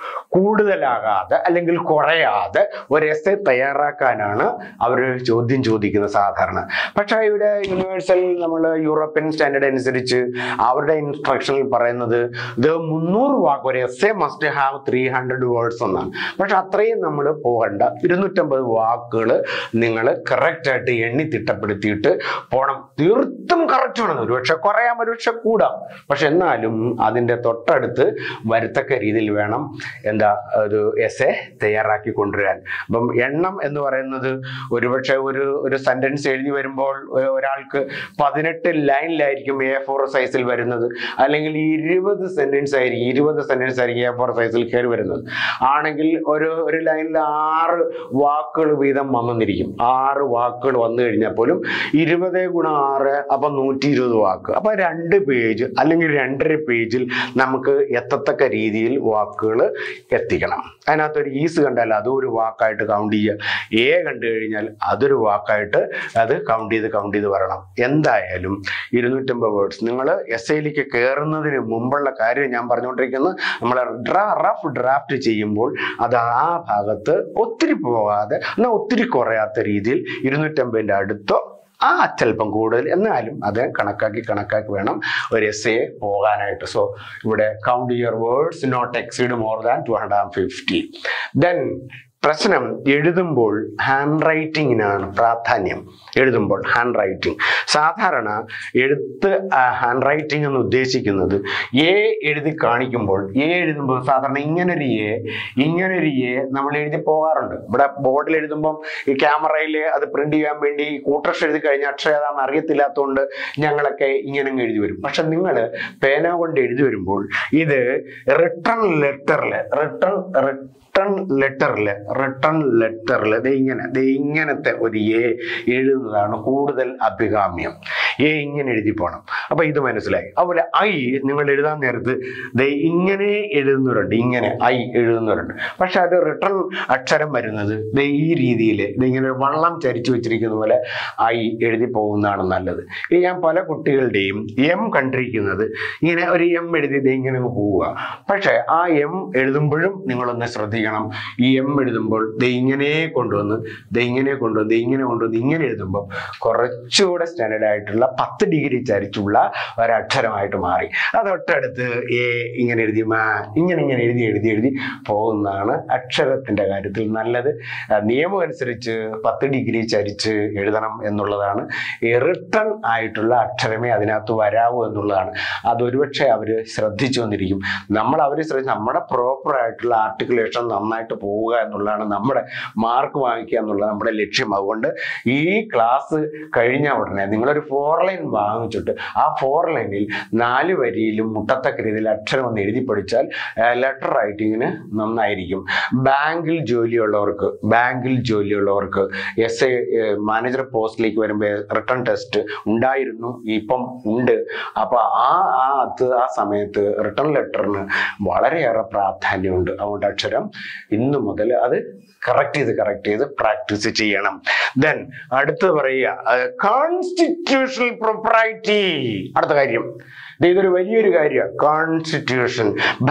കൂടുതലാകാതെ അല്ലെങ്കിൽ കുറയാതെ ഒരു എസ് എ തയ്യാറാക്കാനാണ് അവർ ചോദ്യം ചോദിക്കുന്നത് സാധാരണ പക്ഷേ ഇവിടെ യൂണിവേഴ്സൽ നമ്മൾ യൂറോപ്യൻ സ്റ്റാൻഡേർഡ് അനുസരിച്ച് അവരുടെ ഇൻസ്ട്രക്ഷനിൽ പറയുന്നത് ഇത് മുന്നൂറ് വാക്ക് ഒരു essay must have three hundred words എന്നാണ് പക്ഷെ അത്രയും നമ്മൾ പോകണ്ട ഇരുന്നൂറ്റമ്പത് വാക്കുകൾ നിങ്ങൾ കറക്റ്റായിട്ട് എണ്ണി തിട്ടപ്പെടുത്തിയിട്ട് പോകണം തീർത്തും കറക്റ്റ് വേണം ഒരുപക്ഷെ കുറയാം ഒരുപക്ഷെ കൂടാം പക്ഷെ എന്നാലും അതിൻ്റെ തൊട്ടടുത്ത് വരത്തക്ക രീതിയിൽ വേണം എന്താ ഒരു എസ് എ തയ്യാറാക്കി കൊണ്ടുവരാൻ അപ്പം എണ്ണം എന്ന് പറയുന്നത് ഒരുപക്ഷെ ഒരു ഒരു സെന്റൻസ് എഴുതി വരുമ്പോൾ ഒ- ഒരാൾക്ക് പതിനെട്ട് ലൈനിലായിരിക്കും എ ഫോർ സൈസിൽ വരുന്നത് അല്ലെങ്കിൽ ഇരുപത് സെന്റൻസ് ആയിരിക്കും ഇരുപത് സെന്റൻസ് ആയിരിക്കും എ ഫോർ സൈസിൽ കയറി വരുന്നത് ആണെങ്കിൽ ഒരു ഒരു ലൈനിൽ ആറ് വാക്കുകൾ വീതം വന്നിരിക്കും ആറ് വാക്കുകൾ വന്നു കഴിഞ്ഞാൽ പോലും ഇരുപത് ഗുണം ആറ് അപ്പം നൂറ്റി ഇരുപത് വാക്ക് അപ്പൊ രണ്ട് പേജ് അല്ലെങ്കിൽ രണ്ടര പേജിൽ നമുക്ക് എത്തത്തക്ക രീതിയിൽ വാക്കുകൾ എത്തിക്കണം അതിനകത്ത് ഒരു ഈസ് കണ്ടാൽ അതും ഒരു വാക്കായിട്ട് കൗണ്ട് ചെയ്യുക എ കണ്ടു കഴിഞ്ഞാൽ അതൊരു വാക്കായിട്ട് അത് കൗണ്ട് ചെയ്ത് കൗണ്ട് ചെയ്ത് വരണം എന്തായാലും ഇരുന്നൂറ്റമ്പത് വേർഡ്സ് നിങ്ങൾ എസ് ഐയിലേക്ക് കയറുന്നതിന് മുമ്പുള്ള കാര്യം ഞാൻ പറഞ്ഞുകൊണ്ടിരിക്കുന്നത് നമ്മൾ ഡ്രാ റഫ് ഡ്രാഫ്റ്റ് ചെയ്യുമ്പോൾ അത് ആ ഭാഗത്ത് ഒത്തിരി പോകാതെ എന്നാൽ ഒത്തിരി കുറയാത്ത രീതിയിൽ ഇരുന്നൂറ്റമ്പതിൻ്റെ അടുത്തോ ആ അത്യല്പം കൂടുതൽ എന്നാലും അത് കണക്കാക്കി കണക്കാക്കി വേണം ഒരു എസ് എ പോകാനായിട്ട് സോ ഇവിടെ count your words not exceed more than two hundred and fifty then പ്രശ്നം എഴുതുമ്പോൾ ഹാൻഡ് റൈറ്റിങ്ങിനാണ് പ്രാധാന്യം എഴുതുമ്പോൾ ഹാൻഡ് റൈറ്റിംഗ് സാധാരണ എഴുത്ത് ഹാൻഡ് റൈറ്റിംഗ് എന്ന് ഉദ്ദേശിക്കുന്നത് എ എഴുതി കാണിക്കുമ്പോൾ എ എഴുതുമ്പോൾ സാധാരണ ഇങ്ങനൊരു എ ഇങ്ങനൊരു എ നമ്മൾ എഴുതി പോകാറുണ്ട് ഇവിടെ ബോർഡിൽ എഴുതുമ്പം ഈ ക്യാമറയിൽ അത് പ്രിന്റ് ചെയ്യാൻ വേണ്ടി കൂട്ടർഷ് എഴുതി കഴിഞ്ഞ അക്ഷരം ഏതാണെന്ന് അറിയത്തില്ലാത്തതുകൊണ്ട് ഞങ്ങളൊക്കെ ഇങ്ങനെ അങ്ങ് എഴുതി വരും പക്ഷെ നിങ്ങൾ പേന കൊണ്ട് എഴുതി വരുമ്പോൾ ഇത് റിട്ടേൺ ലെറ്ററിൽ റിട്ടേൺ റിട്ടേൺ ലെറ്ററിൽ റിട്ടേൺ ലെറ്ററിൽ ദേ ഇങ്ങനെ ദേ ഇങ്ങനത്തെ ഒരു എ എഴുതുന്നതാണ് കൂടുതൽ അഭികാമ്യം എ ഇങ്ങനെ എഴുതി പോകണം അപ്പൊ ഇത് മനസ്സിലായി അതുപോലെ ഐ നിങ്ങൾ എഴുതാൻ നേരത്ത് ദേ ഇങ്ങനെ എഴുതുന്നവരുണ്ട് ഇങ്ങനെ ഐ എഴുതുന്നവരുണ്ട് പക്ഷെ അത് റിട്ടേൺ അക്ഷരം വരുന്നത് ദേ ഈ രീതിയിൽ ഇത് ഇങ്ങനെ ഒരു വള്ളം ചരിച്ചു വെച്ചിരിക്കുന്ന പോലെ ഐ എഴുതി പോകുന്നതാണ് നല്ലത് ഈ ഞാൻ പല കുട്ടികളുടെയും എം കണ്ടിരിക്കുന്നത് ഇങ്ങനെ ഒരു എം എഴുതി ദേ ഇങ്ങനെ അങ്ങ് പോവുക പക്ഷെ ആ എം എഴുതുമ്പോഴും നിങ്ങളൊന്ന് ശ്രദ്ധിക്കണം ഈ എം എഴുതുമ്പോൾ ദേ ഇങ്ങനെ കൊണ്ടുവന്ന് ദേ ഇങ്ങനെ കൊണ്ടുവന്ന് ദേ ഇങ്ങനെ കൊണ്ടുവന്ന് ഇങ്ങനെ എഴുതുമ്പോൾ കുറച്ചുകൂടെ സ്റ്റാൻഡേർഡ് ആയിട്ടുള്ള പത്ത് ഡിഗ്രി ചരിച്ചുള്ള ഒരക്ഷരമായിട്ട് മാറി അത് തൊട്ടടുത്ത് എ ഇങ്ങനെ എഴുതി മാ ഇങ്ങനെ ഇങ്ങനെ എഴുതി എഴുതി എഴുതി പോകുന്നതാണ് അക്ഷരത്തിന്റെ കാര്യത്തിൽ നല്ലത് ആ, നിയമം അനുസരിച്ച് പത്ത് ഡിഗ്രി ചരിച്ച് എഴുതണം എന്നുള്ളതാണ് ഈ റിട്ടേൺ ആയിട്ടുള്ള അക്ഷരമേ അതിനകത്ത് വരാവൂ എന്നുള്ളതാണ് അത് ഒരുപക്ഷെ അവർ ശ്രദ്ധിച്ചു വന്നിരിക്കും നമ്മൾ അവർ ശ്രദ്ധിച്ച് നമ്മുടെ പ്രോപ്പർ ആയിട്ടുള്ള ആർട്ടിക്കുലേഷൻ നന്നായിട്ട് പോവുക എന്നുള്ളതാണ് നമ്മുടെ മാർക്ക് വാങ്ങിക്കുക എന്നുള്ളത് നമ്മുടെ ലക്ഷ്യം അതുകൊണ്ട് ഈ ക്ലാസ് കഴിഞ്ഞ ഉടനെ നിങ്ങളൊരു ഫോർ ഫോർ ലൈൻ വാങ്ങിച്ചിട്ട് ആ ഫോർ ലൈനിൽ നാല് വരിയിലും മുട്ടത്തക്ക രീതിയിൽ അക്ഷരം ഒന്ന് എഴുതി പഠിച്ചാൽ ലെറ്റർ റൈറ്റിങ്ങിന് നന്നായിരിക്കും ബാങ്കിൽ ജോലിയുള്ളവർക്ക് ബാങ്കിൽ ജോലിയുള്ളവർക്ക് എസ് എ മാനേജർ പോസ്റ്റിലേക്ക് വരുമ്പോൾ റിട്ടേൺ ടെസ്റ്റ് ഉണ്ടായിരുന്നു ഇപ്പം ഉണ്ട് അപ്പൊ ആ ആ അത് ആ സമയത്ത് റിട്ടേൺ ലെറ്ററിന് വളരെയേറെ പ്രാധാന്യമുണ്ട് അതുകൊണ്ട് അക്ഷരം ഇന്നു മുതൽ അത് കറക്റ്റ് ചെയ്ത് കറക്റ്റ് ചെയ്ത് പ്രാക്ടീസ് ചെയ്യണം ദെൻ അടുത്ത് പറയുക കോൺസ്റ്റിറ്റ്യൂഷണൽ പ്രൊപ്രൈറ്റി അടുത്ത കാര്യം ദേ ഇതൊരു വലിയൊരു കാര്യമാണ് കോൺസ്റ്റിറ്റ്യൂഷൻ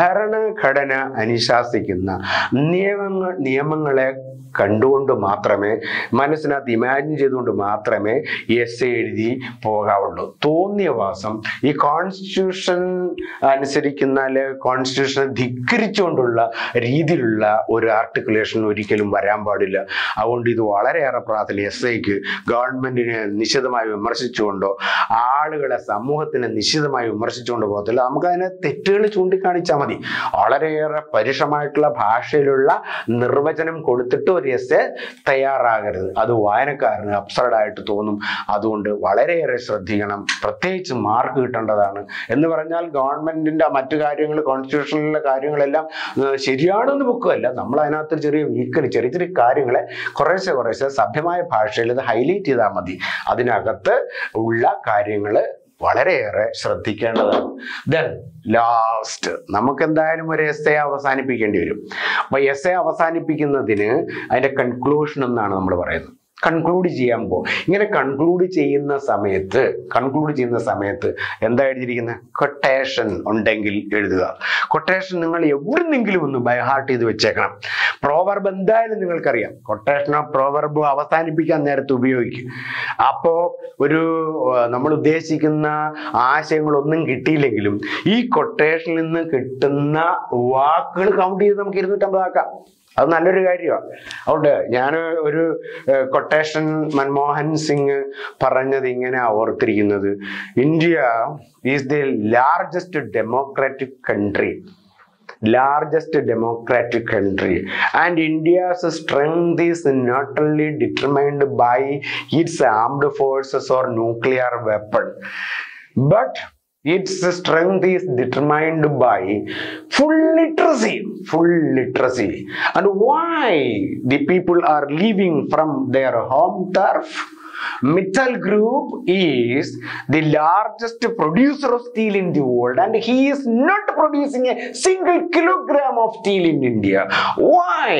ഭരണഘടന അനുശാസിക്കുന്ന നിയമങ്ങൾ നിയമങ്ങളെ കണ്ടുകൊണ്ട് മാത്രമേ മനസ്സിനകത്ത് ഇമാജിൻ ചെയ്തുകൊണ്ട് മാത്രമേ എസ് എഴുതി പോകാവുള്ളൂ തോന്നിയ വാസം ഈ കോൺസ്റ്റിറ്റ്യൂഷൻ അനുസരിക്കുന്ന അല്ലെ കോൺസ്റ്റിറ്റ്യൂഷനെ ധിക്കരിച്ചുകൊണ്ടുള്ള രീതിയിലുള്ള ഒരു ആർട്ടിക്കുലേഷൻ ഒരിക്കലും വരാൻ പാടില്ല അതുകൊണ്ട് ഇത് വളരെയേറെ പ്രാർത്ഥന എസ് ഐക്ക് ഗവൺമെന്റിനെ നിശിതമായി വിമർശിച്ചുകൊണ്ടോ ആളുകളെ സമൂഹത്തിനെ നിശിതമായി വിമർശിച്ചുകൊണ്ട് പോകത്തില്ല നമുക്ക് അതിനെ തെറ്റുകൾ ചൂണ്ടിക്കാണിച്ചാൽ മതി വളരെയേറെ പരുഷമായിട്ടുള്ള ഭാഷയിലുള്ള നിർവചനം കൊടുത്തിട്ട് ഒരു എസ് എ തയ്യാറാകരുത് അത് വായനക്കാരന് അപ്സർഡായിട്ട് തോന്നും അതുകൊണ്ട് വളരെയേറെ ശ്രദ്ധിക്കണം പ്രത്യേകിച്ച് മാർക്ക് കിട്ടേണ്ടതാണ് എന്ന് പറഞ്ഞാൽ ഗവൺമെന്റിന്റെ മറ്റു കാര്യങ്ങൾ കോൺസ്റ്റിറ്റ്യൂഷനിലെ കാര്യങ്ങളെല്ലാം ഏഹ്, ശരിയാണെന്ന് ബുക്കല്ല നമ്മൾ അതിനകത്ത് ചെറിയ വീക്കൽ ചെറിയ ചെറിയ കാര്യങ്ങളെ കുറേശ്ശെ കുറേശ്ശെ സഭ്യമായ ഭാഷയിൽ ഇത് ഹൈലൈറ്റ് ചെയ്താൽ മതി അതിനകത്ത് ഉള്ള കാര്യങ്ങൾ വളരെയേറെ ശ്രദ്ധിക്കേണ്ടതാണ് ദെൻ ലാസ്റ്റ് നമുക്ക് എന്തായാലും ഒരു എസ് എ അവസാനിപ്പിക്കേണ്ടി വരും അപ്പൊ എസ് എ അവസാനിപ്പിക്കുന്നതിന് അതിന്റെ കൺക്ലൂഷൻ എന്നാണ് നമ്മൾ പറയുന്നത് കൺക്ലൂഡ് ചെയ്യാൻ പോകും ഇങ്ങനെ കൺക്ലൂഡ് ചെയ്യുന്ന സമയത്ത് കൺക്ലൂഡ് ചെയ്യുന്ന സമയത്ത് എന്താ എഴുതിയിരിക്കുന്നത് കൊട്ടേഷൻ ഉണ്ടെങ്കിൽ എഴുതുക കൊട്ടേഷൻ നിങ്ങൾ എവിടുന്നെങ്കിലും ഒന്ന് ബൈ ഹാർട്ട് ചെയ്ത് വെച്ചേക്കണം പ്രോവർബ് എന്തായാലും നിങ്ങൾക്കറിയാം കൊട്ടേഷനോ പ്രോവർബോ അവസാനിപ്പിക്കാൻ നേരത്ത് ഉപയോഗിക്കും അപ്പോ ഒരു ആ, നമ്മൾ ഉദ്ദേശിക്കുന്ന ആശയങ്ങളൊന്നും കിട്ടിയില്ലെങ്കിലും ഈ കൊട്ടേഷനിൽ നിന്ന് കിട്ടുന്ന വാക്കുകൾ കൗണ്ട് ചെയ്ത് നമുക്ക് ഇരുന്നൂറ്റമ്പതാക്കാം അത് നല്ലൊരു കാര്യമാണ് അതുകൊണ്ട് ഞാൻ ഒരു കൊട്ടേഷൻ മൻമോഹൻ സിംഗ് പറഞ്ഞത് ഇങ്ങനെ ഓർത്തിരിക്കുന്നത് India is the largest democratic country largest democratic country and india's strength is not only determined by its armed forces or nuclear weapon but its strength is determined by full literacy full literacy and why the people are leaving from their home turf Mittal Group is the largest producer of steel in the world and he is not producing a single kilogram of steel in India. Why?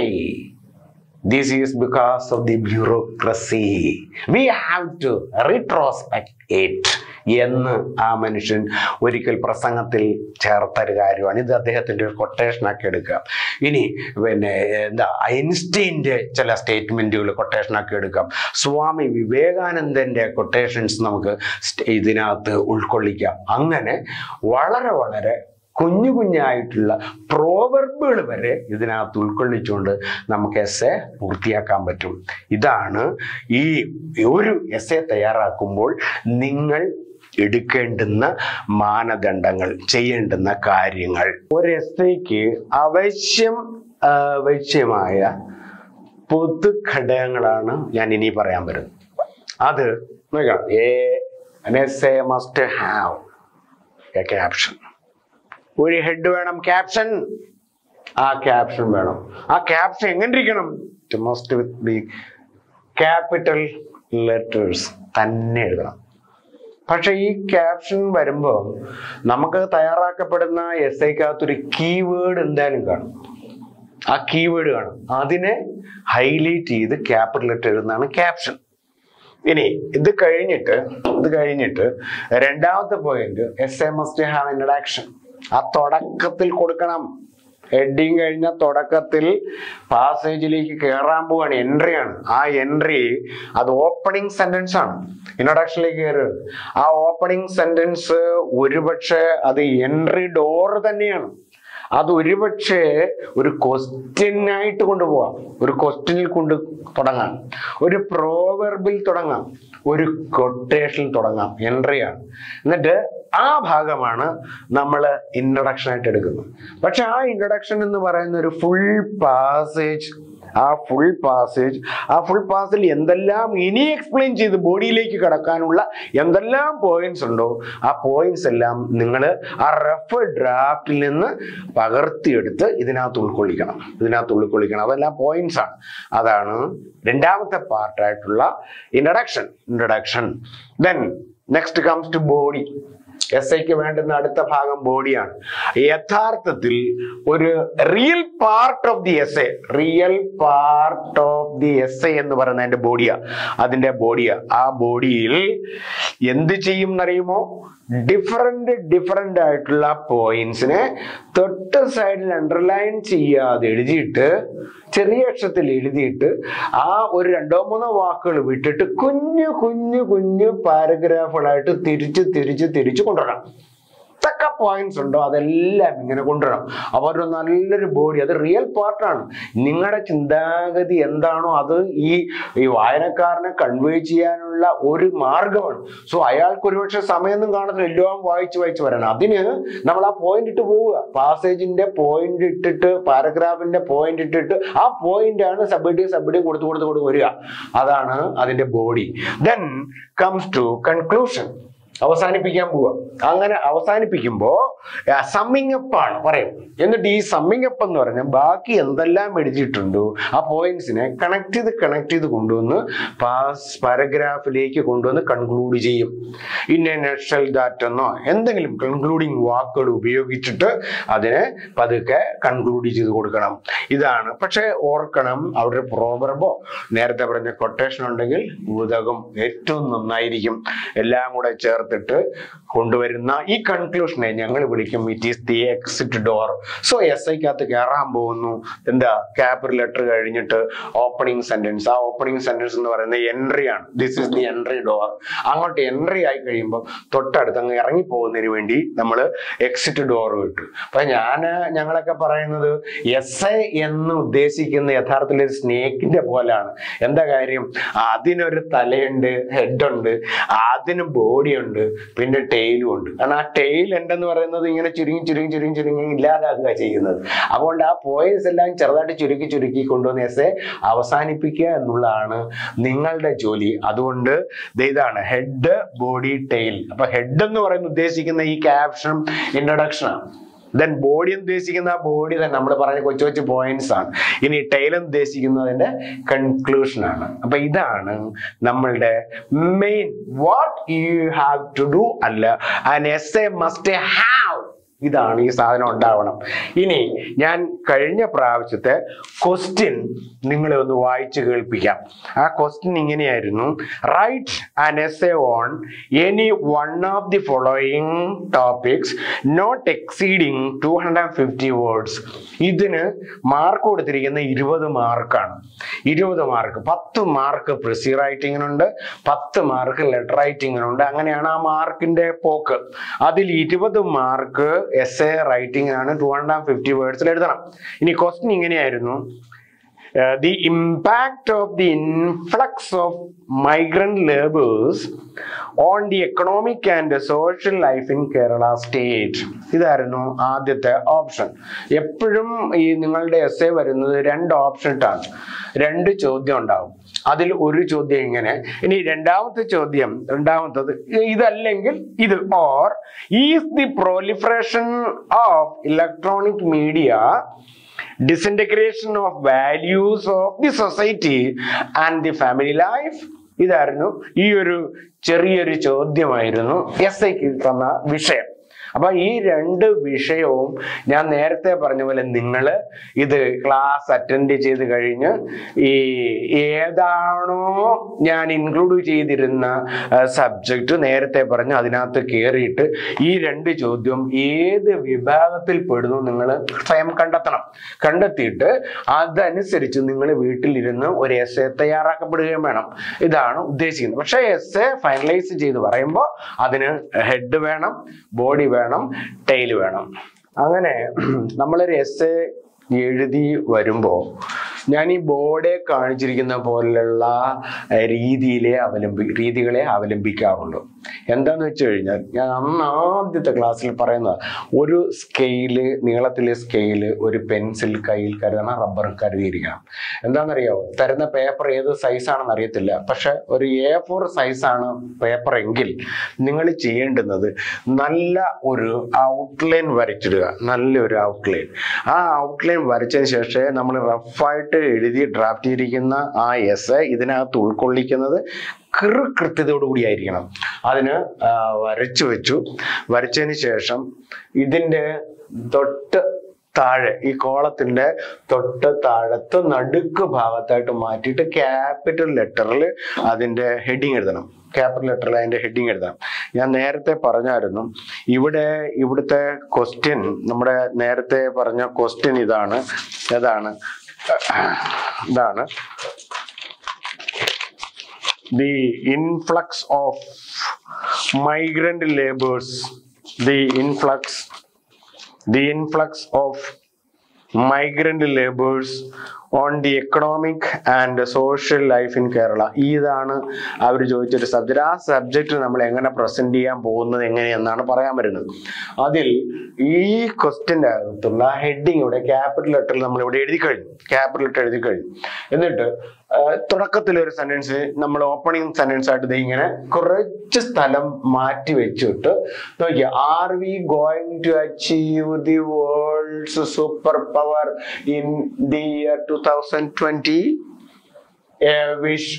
This is because of the bureaucracy. We have to retrospect it. എന്ന് ആ മനുഷ്യൻ ഒരിക്കൽ പ്രസംഗത്തിൽ ചേർത്തൊരു കാര്യമാണ് ഇത് അദ്ദേഹത്തിന്റെ ഒരു quotation ആക്കി എടുക്കുക ഇനി പിന്നെ എന്താ ഐൻസ്റ്റീൻ്റെ ചില സ്റ്റേറ്റ്മെന്റുകൾ കൊട്ടേഷൻ ആക്കി എടുക്കാം സ്വാമി വിവേകാനന്ദന്റെ കൊട്ടേഷൻസ് നമുക്ക് സ്റ്റ് ഇതിനകത്ത് ഉൾക്കൊള്ളിക്കാം അങ്ങനെ വളരെ വളരെ കുഞ്ഞു കുഞ്ഞായിട്ടുള്ള പ്രോവർബുകൾ വരെ ഇതിനകത്ത് ഉൾക്കൊള്ളിച്ചുകൊണ്ട് നമുക്ക് എസ് എ പൂർത്തിയാക്കാൻ പറ്റും ഇതാണ് ഈ ഒരു എസ് എ തയ്യാറാക്കുമ്പോൾ നിങ്ങൾ എടുക്കേണ്ടുന്ന മാനദണ്ഡങ്ങൾ ചെയ്യേണ്ടുന്ന കാര്യങ്ങൾ ഒരു എസ് എക്ക് അവശ്യം ആവശ്യമായ പൊതു ഘടകങ്ങളാണ് ഞാൻ ഇനി പറയാൻ വരുന്നത് അത് നോക്കണം a essay must have a caption ഒരു ഹെഡ് വേണം ക്യാപ്ഷൻ ആ ക്യാപ്ഷൻ വേണം ആ ക്യാപ്ഷൻ എങ്ങനെ ഇരിക്കണം it must with B capital letters തന്നെ എഴുതണം പക്ഷെ ഈ ക്യാപ്ഷൻ വരുമ്പോൾ നമുക്ക് തയ്യാറാക്കപ്പെടുന്ന എസ് ഐക്കകത്തൊരു കീവേഡ് എന്തായാലും കാണും ആ കീവേഡ് കാണും അതിനെ ഹൈലൈറ്റ് ചെയ്ത് ക്യാപിറ്റൽ ലെറ്റർ എഴുതുന്നതാണ് ക്യാപ്ഷൻ ഇനി ഇത് കഴിഞ്ഞിട്ട് ഇത് കഴിഞ്ഞിട്ട് രണ്ടാമത്തെ point essay must have introduction ആ തുടക്കത്തിൽ കൊടുക്കണം ഹെഡിങ് കഴിഞ്ഞ തുടക്കത്തിൽ പാസേജിലേക്ക് കയറാൻ പോവാണ് എൻട്രി ആണ് ആ എൻട്രി അത് ഓപ്പണിംഗ് സെന്റൻസ് ആണ് ഇൻട്രൊഡക്ഷനിലേക്ക് കയറുന്നത് ആ ഓപ്പണിംഗ് സെന്റൻസ് ഒരുപക്ഷെ അത് എൻട്രി ഡോർ തന്നെയാണ് അത് ഒരുപക്ഷെ ഒരു ക്വസ്റ്റ്യൻ ആയിട്ട് കൊണ്ടുപോവാം ഒരു ക്വസ്റ്റ്യനിൽ കൊണ്ട് തുടങ്ങാം ഒരു പ്രോവർബിൽ തുടങ്ങാം ഒരു കൊട്ടേഷനിൽ തുടങ്ങാം എൻട്രിയാണ് എന്നിട്ട് ആ ഭാഗമാണ് നമ്മൾ ഇൻട്രഡക്ഷൻ ആയിട്ട് എടുക്കുന്നത് പക്ഷെ ആ ഇൻട്രഡക്ഷൻ എന്ന് പറയുന്ന ഒരു ഫുൾ പാസേജ് ആ ഫുൾ പാസേജ് ആ ഫുൾ പാസിൽ എന്തെല്ലാം ഇനി എക്സ്പ്ലെയിൻ ചെയ്ത് ബോഡിയിലേക്ക് കടക്കാനുള്ള എന്തെല്ലാം പോയിന്റ്സ് ഉണ്ടോ ആ പോയിന്റ്സ് എല്ലാം നിങ്ങൾ ആ റഫ് ഡ്രാഫ്റ്റിൽ നിന്ന് പകർത്തിയെടുത്ത് ഇതിനകത്ത് ഉൾക്കൊള്ളിക്കണം ഇതിനകത്ത് ഉൾക്കൊള്ളിക്കണം അതെല്ലാം പോയിന്റ്സ് ആണ് അതാണ് രണ്ടാമത്തെ പാർട്ടായിട്ടുള്ള introduction introduction then next comes to body എസ് ഐക്ക് വേണ്ടുന്ന അടുത്ത ഭാഗം ബോഡിയാണ് യഥാർത്ഥത്തിൽ ഒരു real part of the essay real part of the essay എന്ന് പറയുന്ന അതിന്റെ ബോഡിയാ അതിന്റെ ബോഡിയാ ആ ബോഡിയിൽ എന്ത് ചെയ്യും എന്നറിയുമോ ഡിഫറെന്റ് ഡിഫറെന്റ് ആയിട്ടുള്ള പോയിന്റ്സിനെ തൊട്ട് സൈഡിൽ അണ്ടർലൈൻ ചെയ്യാതെ എഴുതിയിട്ട് ചെറിയ അക്ഷരത്തിൽ എഴുതിയിട്ട് ആ ഒരു രണ്ടോ മൂന്നോ വാക്കുകൾ വിട്ടിട്ട് കുഞ്ഞു കുഞ്ഞു കുഞ്ഞു പാരഗ്രാഫുകളായിട്ട് തിരിച്ച് തിരിച്ച് തിരിച്ച് കൊണ്ടുവരണം എന്തൊക്കെ പോയിന്റ്സ് ഉണ്ടോ അതെല്ലാം ഇങ്ങനെ കൊണ്ടുവരണം അപ്പൊ ഒരു നല്ലൊരു ബോഡി അത് റിയൽ പാർട്ടാണ് നിങ്ങളുടെ ചിന്താഗതി എന്താണോ അത് ഈ ഈ വായനക്കാരനെ കൺവേ ചെയ്യാനുള്ള ഒരു മാർഗമാണ് സോ അയാൾക്ക് ഒരുപക്ഷെ സമയമൊന്നും കാണത്തില്ല എല്ലാം വായിച്ച് വായിച്ച് വരണം അതിന് നമ്മൾ ആ പോയിന്റ് ഇട്ട് പോവുക പാസേജിന്റെ പോയിന്റ് ഇട്ടിട്ട് പാരഗ്രാഫിന്റെ പോയിന്റ് ഇട്ടിട്ട് ആ പോയിന്റ് ആണ് സബ്മിറ്റ് സബ്മിറ്റ് കൊടുത്ത് കൊടുത്ത് കൊടുത്ത് വരിക അതാണ് അതിന്റെ body then comes to conclusion അവസാനിപ്പിക്കാൻ പോവുക അങ്ങനെ അവസാനിപ്പിക്കുമ്പോ സമ്മിങ് അപ്പ് ആണ് പറയും എന്നിട്ട് ഈ സമ്മിങ് അപ്പ് എന്ന് പറഞ്ഞാൽ ബാക്കി എന്തെല്ലാം എഴുതിയിട്ടുണ്ടോ ആ പോയിന്റ്സിനെ കണക്ട് ചെയ്ത് കണക്ട് ചെയ്ത് കൊണ്ടുവന്ന് പാസ് പാരഗ്രാഫിലേക്ക് കൊണ്ടുവന്ന് കൺക്ലൂഡ് ചെയ്യും ഇന്ന നക്ഷൽ ദാറ്റ് എന്നോ എന്തെങ്കിലും കൺക്ലൂഡിങ് വാക്കുകൾ ഉപയോഗിച്ചിട്ട് അതിനെ പതുക്കെ കൺക്ലൂഡ് ചെയ്ത് കൊടുക്കണം ഇതാണ് പക്ഷെ ഓർക്കണം അവിടെ ഒരു പ്രോവർബോ നേരത്തെ പറഞ്ഞ കൊട്ടേഷൻ ഉണ്ടെങ്കിൽ ഉദകം ഏറ്റവും നന്നായിരിക്കും എല്ലാം കൂടെ ചേർത്തിട്ട് കൊണ്ടുവരുന്ന ഈ കൺക്ലൂഷനെ ഞങ്ങൾ വിളിക്കും it is the exit door so എസ് ഐക്കകത്ത് കയറാൻ പോകുന്നു എന്താ ക്യാപിറ്റൽ ലെറ്റർ കഴിഞ്ഞിട്ട് ഓപ്പണിംഗ് സെന്റൻസ് ആ ഓപ്പണിംഗ് സെന്റൻസ് എന്ന് പറയുന്നത് എൻട്രി ആണ് this is the entry door അങ്ങോട്ട് എൻട്രി ആയി കഴിയുമ്പോൾ തൊട്ടടുത്ത് അങ്ങ് ഇറങ്ങി പോകുന്നതിന് വേണ്ടി നമ്മൾ എക്സിറ്റ് ഡോർ വിട്ടു അപ്പൊ ഞാൻ ഞങ്ങളൊക്കെ പറയുന്നത് എസ് ഐ എന്ന് ഉദ്ദേശിക്കുന്ന യഥാർത്ഥത്തിൽ ഒരു സ്നേക്കിന്റെ പോലാണ് എന്താ കാര്യം അതിനൊരു തലയുണ്ട് ഹെഡുണ്ട് അതിന് ബോഡി ഉണ്ട് പിന്നെ ടെയിലും ഉണ്ട് കാരണം ആ ടെയിൽ ഉണ്ടെന്ന് പറയുന്നത് ഇങ്ങനെ ചുരുങ്ങി ചുരുങ്ങി ചുരുങ്ങി ചുരുങ്ങി ഇല്ലാതാക്കുക ചെയ്യുന്നത് അതുകൊണ്ട് ആ പോയിന്റ്സ് എല്ലാം ചെറുതായിട്ട് ചുരുക്കി ചുരുക്കി കൊണ്ടുവന്ന് എസ് എ അവസാനിപ്പിക്കുക എന്നുള്ളതാണ് നിങ്ങളുടെ ജോലി അതുകൊണ്ട് ദേ ഇതാണ് ഹെഡ് ബോഡി ടെയിൽ അപ്പൊ ഹെഡ് എന്ന് പറയുന്ന ഉദ്ദേശിക്കുന്ന ഈ ക്യാപ്ഷൻ ഇൻട്രഡക്ഷനാണ് ദെൻ ബോഡി ഉദ്ദേശിക്കുന്ന ആ ബോഡി തന്നെ നമ്മൾ പറഞ്ഞ കൊച്ചു കൊച്ചു പോയിന്റ്സ് ആണ് ഇനി ടൈൽ ഉദ്ദേശിക്കുന്നതിന്റെ കൺക്ലൂഷൻ ആണ് അപ്പൊ ഇതാണ് നമ്മളുടെ main what you have to do അല്ല an essay must have ഇതാണ് ഈ സാധനം ഉണ്ടാവണം ഇനി ഞാൻ കഴിഞ്ഞ പ്രാവശ്യത്തെ ക്വസ്റ്റ്യൻ നിങ്ങളെ ഒന്ന് വായിച്ചു കേൾപ്പിക്കാം ആ ക്വസ്റ്റ്യൻ ഇങ്ങനെയായിരുന്നു write an essay on any one of the following topics not exceeding two hundred fifty words ഇതിന് മാർക്ക് കൊടുത്തിരിക്കുന്ന ഇരുപത് മാർക്കാണ് ഇരുപത് മാർക്ക് പത്ത് മാർക്ക് പ്രിസി റൈറ്റിങ്ങിനുണ്ട് പത്ത് മാർക്ക് ലെറ്റർ റൈറ്റിങ്ങിനുണ്ട് അങ്ങനെയാണ് ആ മാർക്കിന്റെ പോക്ക് അതിൽ ഇരുപത് മാർക്ക് എസ് എ റൈറ്റിങ്ങിനാണ് ടു ഹൺഡ്രഡ് ഫിഫ്റ്റി വേർഡ്സിൽ എഴുതണം ഇനി ക്വസ്റ്റ്യൻ ഇങ്ങനെയായിരുന്നു the impact of the influx of migrant labours on the economic and social life in Kerala state ഇതായിരുന്നു ആദ്യത്തെ ഓപ്ഷൻ എപ്പോഴും ഈ നിങ്ങളുടെ എസ് എ വരുന്നത് രണ്ട് ഓപ്ഷൻ ഇട്ടാണ് രണ്ട് ചോദ്യം ഉണ്ടാവും അതിൽ ഒരു ചോദ്യം ഇങ്ങനെ ഇനി രണ്ടാമത്തെ ചോദ്യം രണ്ടാമത്തത് ഇതല്ലെങ്കിൽ ഇത് or is the proliferation of electronic media disintegration of values of the society and the family life ഇതായിരുന്നു ഈ ഒരു ചെറിയൊരു ചോദ്യമായിരുന്നു എസ് ഐക്ക് തന്ന വിഷയം അപ്പൊ ഈ രണ്ട് വിഷയവും ഞാൻ നേരത്തെ പറഞ്ഞ പോലെ നിങ്ങൾ ഇത് ക്ലാസ് അറ്റൻഡ് ചെയ്ത് കഴിഞ്ഞ് ഈ ഏതാണോ ഞാൻ ഇൻക്ലൂഡ് ചെയ്തിരുന്ന സബ്ജക്റ്റ് നേരത്തെ പറഞ്ഞു അതിനകത്ത് കയറിയിട്ട് ഈ രണ്ട് ചോദ്യം ഏത് വിഭാഗത്തിൽ പെടുന്നു നിങ്ങൾ സ്വയം കണ്ടെത്തണം കണ്ടെത്തിയിട്ട് അതനുസരിച്ച് നിങ്ങൾ വീട്ടിലിരുന്ന് ഒരു എസ് എ തയ്യാറാക്കപ്പെടുകയും വേണം ഇതാണ് ഉദ്ദേശിക്കുന്നത് പക്ഷേ എസ് എ ഫൈനലൈസ് ചെയ്ത് പറയുമ്പോൾ അതിന് ഹെഡ് വേണം ബോഡി വേണം ടെയിൽ വേണം അങ്ങനെ നമ്മളൊരു എസ് എ എഴുതി വരുമ്പോൾ ഞാൻ ഈ ബോർഡെ കാണിച്ചിരിക്കുന്ന പോലുള്ള രീതിയിലെ അവലംബി രീതികളെ അവലംബിക്കാറുള്ളൂ എന്താന്ന് വെച്ച് കഴിഞ്ഞാൽ ഞാൻ അന്ന് ആദ്യത്തെ ക്ലാസ്സിൽ പറയുന്നത് ഒരു സ്കെയില് നീളത്തിലെ സ്കെയില് ഒരു പെൻസിൽ കയ്യിൽ കരുതണം റബ്ബർ കരുതിയിരിക്കണം എന്താണെന്നറിയാമോ തരുന്ന പേപ്പർ ഏത് സൈസാണെന്ന് അറിയത്തില്ല പക്ഷെ ഒരു എ ഫോർ സൈസാണ് പേപ്പർ എങ്കിൽ നിങ്ങൾ ചെയ്യേണ്ടുന്നത് നല്ല ഒരു ഔട്ട്ലൈൻ വരച്ചിടുക നല്ലൊരു ഔട്ട്ലൈൻ ആ ഔട്ട്ലൈൻ വരച്ചതിന് ശേഷം നമ്മൾ റഫായിട്ട് എഴുതി ഡ്രാഫ്റ്റ് ചെയ്തിരിക്കുന്ന ആ എസ് ഇതിനകത്ത് ഉൾക്കൊള്ളിക്കുന്നത് കൃ കൃത്യതയോടു കൂടി ആയിരിക്കണം അതിന് ആ, വരച്ചു വെച്ചു വരച്ചതിന് ശേഷം ഇതിൻ്റെ തൊട്ട് താഴെ ഈ കോളത്തിന്റെ തൊട്ട് താഴത്ത് നടുക്ക് ഭാഗത്തായിട്ട് മാറ്റിയിട്ട് ക്യാപിറ്റൽ ലെറ്ററിൽ അതിന്റെ ഹെഡിങ് എഴുതണം ക്യാപിറ്റൽ ലെറ്ററിൽ അതിന്റെ ഹെഡിങ് എഴുതണം ഞാൻ നേരത്തെ പറഞ്ഞായിരുന്നു ഇവിടെ ഇവിടുത്തെ ക്വസ്റ്റ്യൻ നമ്മുടെ നേരത്തെ പറഞ്ഞ ക്വസ്റ്റ്യൻ ഇതാണ് ഏതാണ് ഇതാണ് the influx of migrant laborers the influx the influx of migrant laborers on the economic and social life in Kerala ഇതാണ് അവർ ചോദിച്ചൊരു സബ്ജക്റ്റ് ആ സബ്ജക്റ്റ് നമ്മൾ എങ്ങനെ പ്രസന്റ് ചെയ്യാൻ പോകുന്നത് എങ്ങനെയെന്നാണ് പറയാൻ വരുന്നത് അതിൽ ഈ ക്വസ്റ്റ്യൻ്റെ അകത്തുള്ള ഹെഡിങ് ഇവിടെ ക്യാപിറ്റൽ ലെറ്ററിൽ നമ്മൾ ഇവിടെ എഴുതി കഴിഞ്ഞു ക്യാപിറ്റൽ ലെറ്റർ എഴുതി കഴിഞ്ഞു എന്നിട്ട് തുടക്കത്തിൽ ഒരു സെന്റൻസ് നമ്മൾ ഓപ്പണിംഗ് സെന്റൻസ് ആയിട്ട് ദേ ഇങ്ങനെ കുറച്ച് സ്ഥലം മാറ്റി വെച്ചിട്ട് നോക്കിയ are we going to achieve the world's super power in the year two thousand twenty a wish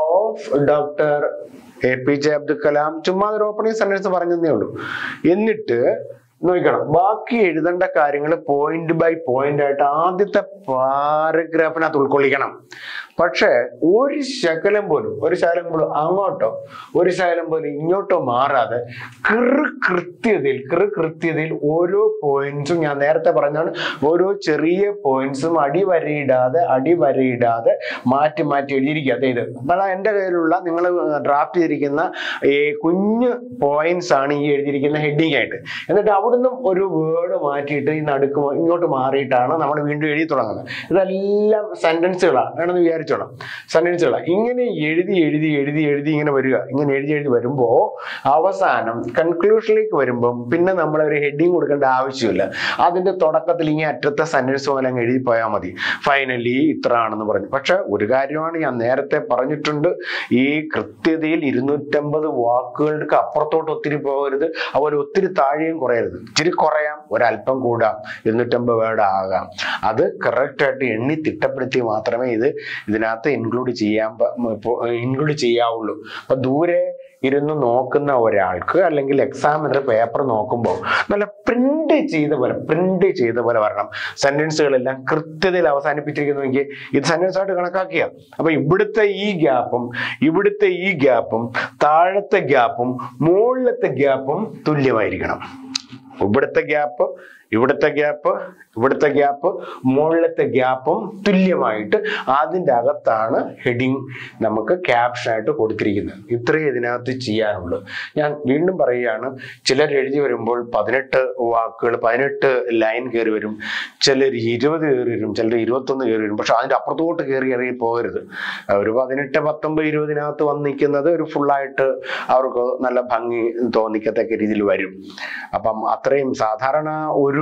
of doctor A P J Abdul Kalam ചുമ്മാ ഒരു ഓപ്പണിംഗ് സെന്റൻസ് പറഞ്ഞതേ ഉള്ളൂ എന്നിട്ട് നോക്കണം ബാക്കി എഴുതേണ്ട കാര്യങ്ങൾ പോയിന്റ് ബൈ പോയിന്റ് ആയിട്ട് ആദ്യത്തെ പാരഗ്രാഫിനകത്ത് ഉൾക്കൊള്ളിക്കണം പക്ഷേ ഒരു ശകലം പോലും ഒരു ശകലം പോലും അങ്ങോട്ടോ ഒരു ശകലം പോലും ഇങ്ങോട്ടോ മാറാതെ കൃ കൃത്യതയിൽ കൃ കൃത്യതയിൽ ഓരോ പോയിന്റ്സും ഞാൻ നേരത്തെ പറഞ്ഞാണ് ഓരോ ചെറിയ പോയിന്റ്സും അടിവരയിടാതെ അടിവരയിടാതെ മാറ്റി മാറ്റി എഴുതിയിരിക്കുക അതെ ഇത് അപ്പോൾ എൻ്റെ കയ്യിലുള്ള നിങ്ങൾ ഡ്രാഫ്റ്റ് ചെയ്തിരിക്കുന്ന ഈ കുഞ്ഞ് പോയിന്റ്സ് ആണ് ഈ എഴുതിയിരിക്കുന്ന ഹെഡിങ് ആയിട്ട് എന്നിട്ട് അവിടുന്ന് ഒരു വേർഡ് മാറ്റിയിട്ട് ഈ നടുക്ക് ഇങ്ങോട്ട് മാറിയിട്ടാണ് നമ്മൾ വീണ്ടും എഴുതി തുടങ്ങുന്നത് ഇതെല്ലാം സെന്റൻസുകളാണ് വേണമെന്ന് വിചാരിച്ചോളാം സെന്റൻസുകളാണ് ഇങ്ങനെ എഴുതി എഴുതി എഴുതി എഴുതി ഇങ്ങനെ വരിക ഇങ്ങനെ എഴുതി എഴുതി വരുമ്പോൾ അവസാനം കൺക്ലൂഷനിലേക്ക് വരുമ്പം പിന്നെ നമ്മൾ ഒരു ഹെഡിങ് കൊടുക്കേണ്ട ആവശ്യമില്ല അതിന്റെ തുടക്കത്തിൽ ഇങ്ങനെ അറ്റത്തെ സെന്റൻസ് പോലെ അങ്ങ് എഴുതി പോയാൽ മതി ഫൈനലി ഇത്ര ആണെന്ന് പറഞ്ഞു പക്ഷെ ഒരു കാര്യമാണ് ഞാൻ നേരത്തെ പറഞ്ഞിട്ടുണ്ട് ഈ കൃത്യതയിൽ ഇരുന്നൂറ്റമ്പത് വാക്കുകൾക്ക് അപ്പുറത്തോട്ട് ഒത്തിരി പോകരുത് അവർ ഒത്തിരി താഴെയും കുറയരുത് ഇച്ചിരി കുറയാം ഒരല്പം കൂടാം ഇരുന്നൂറ്റമ്പത് വേർഡ് ആകാം അത് correct ആയിട്ട് എണ്ണി തിട്ടപ്പെടുത്തി മാത്രമേ ഇത് ഇതിനകത്ത് ഇൻക്ലൂഡ് ചെയ്യാൻ ഇൻക്ലൂഡ് ചെയ്യാവുള്ളൂ അപ്പൊ ദൂരെ ഇരുന്ന് നോക്കുന്ന ഒരാൾക്ക് അല്ലെങ്കിൽ എക്സാമിനർ പേപ്പർ നോക്കുമ്പോൾ നല്ല പ്രിന്റ് ചെയ്ത പോലെ പ്രിന്റ് ചെയ്ത പോലെ വരണം സെന്റൻസുകളെല്ലാം കൃത്യതയിൽ അവസാനിപ്പിച്ചിരിക്കുന്നുവെങ്കിൽ ഇത് സെന്റൻസ് ആയിട്ട് കണക്കാക്കിയ അപ്പൊ ഇവിടുത്തെ ഈ ഗ്യാപ്പും ഇവിടുത്തെ ഈ ഗ്യാപ്പും താഴത്തെ ഗ്യാപ്പും മുകളിലത്തെ ഗ്യാപ്പും തുല്യമായിരിക്കണം ഇവിടുത്തെ ഗ്യാപ്പ് ഇവിടുത്തെ ഗ്യാപ്പ് ഇവിടുത്തെ ഗ്യാപ്പ് മുകളിലത്തെ ഗ്യാപ്പും തുല്യമായിട്ട് അതിൻ്റെ അകത്താണ് ഹെഡിങ് നമുക്ക് ക്യാപ്ഷനായിട്ട് കൊടുത്തിരിക്കുന്നത് ഇത്രയും ഇതിനകത്ത് ചെയ്യാനുള്ളൂ ഞാൻ വീണ്ടും പറയുകയാണ് ചിലർ എഴുതി വരുമ്പോൾ പതിനെട്ട് വാക്കുകൾ പതിനെട്ട് ലൈൻ കയറി വരും ചിലർ ഇരുപത് കയറി വരും ചിലർ ഇരുപത്തൊന്ന് കയറി വരും പക്ഷെ അതിൻ്റെ അപ്പുറത്തോട്ട് കയറി ഇറങ്ങി പോകരുത് ഒരു പതിനെട്ട് പത്തൊമ്പത് ഇരുപതിനകത്ത് വന്ന് നിൽക്കുന്നത് ഒരു ഫുള്ളായിട്ട് അവർക്ക് നല്ല ഭംഗി തോന്നിക്കത്തക്ക രീതിയിൽ വരും അപ്പം അത്രയും സാധാരണ ഒരു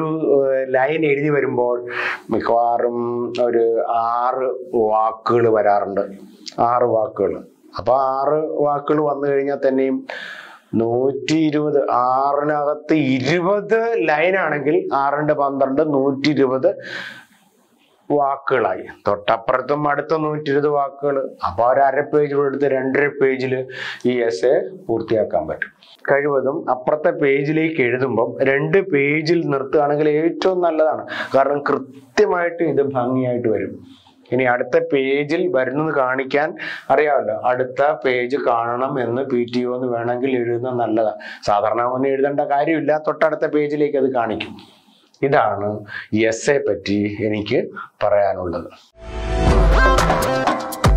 ലൈൻ എഴുതി വരുമ്പോൾ മിക്കവാറും ഒരു ആറ് വാക്കുകൾ വരാറുണ്ട് ആറ് വാക്കുകൾ അപ്പൊ ആറ് വാക്കുകൾ വന്നു കഴിഞ്ഞാൽ തന്നെയും നൂറ്റി ഇരുപത് ആറിനകത്ത് ഇരുപത് ലൈനാണെങ്കിൽ ആറിന്റെ പന്ത്രണ്ട് നൂറ്റി ഇരുപത് വാക്കുകളായി തൊട്ടപ്പുറത്തും അടുത്ത നൂറ്റി ഇരുപത് വാക്കുകൾ അപ്പൊ ഒരു അര പേജ് എടുത്ത് രണ്ടര പേജിൽ ഈ എസ് എ പൂർത്തിയാക്കാൻ പറ്റും കഴിവതും അപ്പുറത്തെ പേജിലേക്ക് എഴുതുമ്പം രണ്ട് പേജിൽ നിർത്തുകയാണെങ്കിൽ ഏറ്റവും നല്ലതാണ് കാരണം കൃത്യമായിട്ട് ഇത് ഭംഗിയായിട്ട് വരും ഇനി അടുത്ത പേജിൽ വരുന്നത് കാണിക്കാൻ അറിയാമല്ലോ അടുത്ത പേജ് കാണണം എന്ന് പി ടി ഒ എന്ന് വേണമെങ്കിൽ എഴുതുന്നത് നല്ലതാണ് സാധാരണ ഒന്നും എഴുതേണ്ട കാര്യമില്ല തൊട്ടടുത്ത പേജിലേക്ക് അത് കാണിക്കും ഇതാണ് എസ് എ പറ്റി എനിക്ക് പറയാനുള്ളത്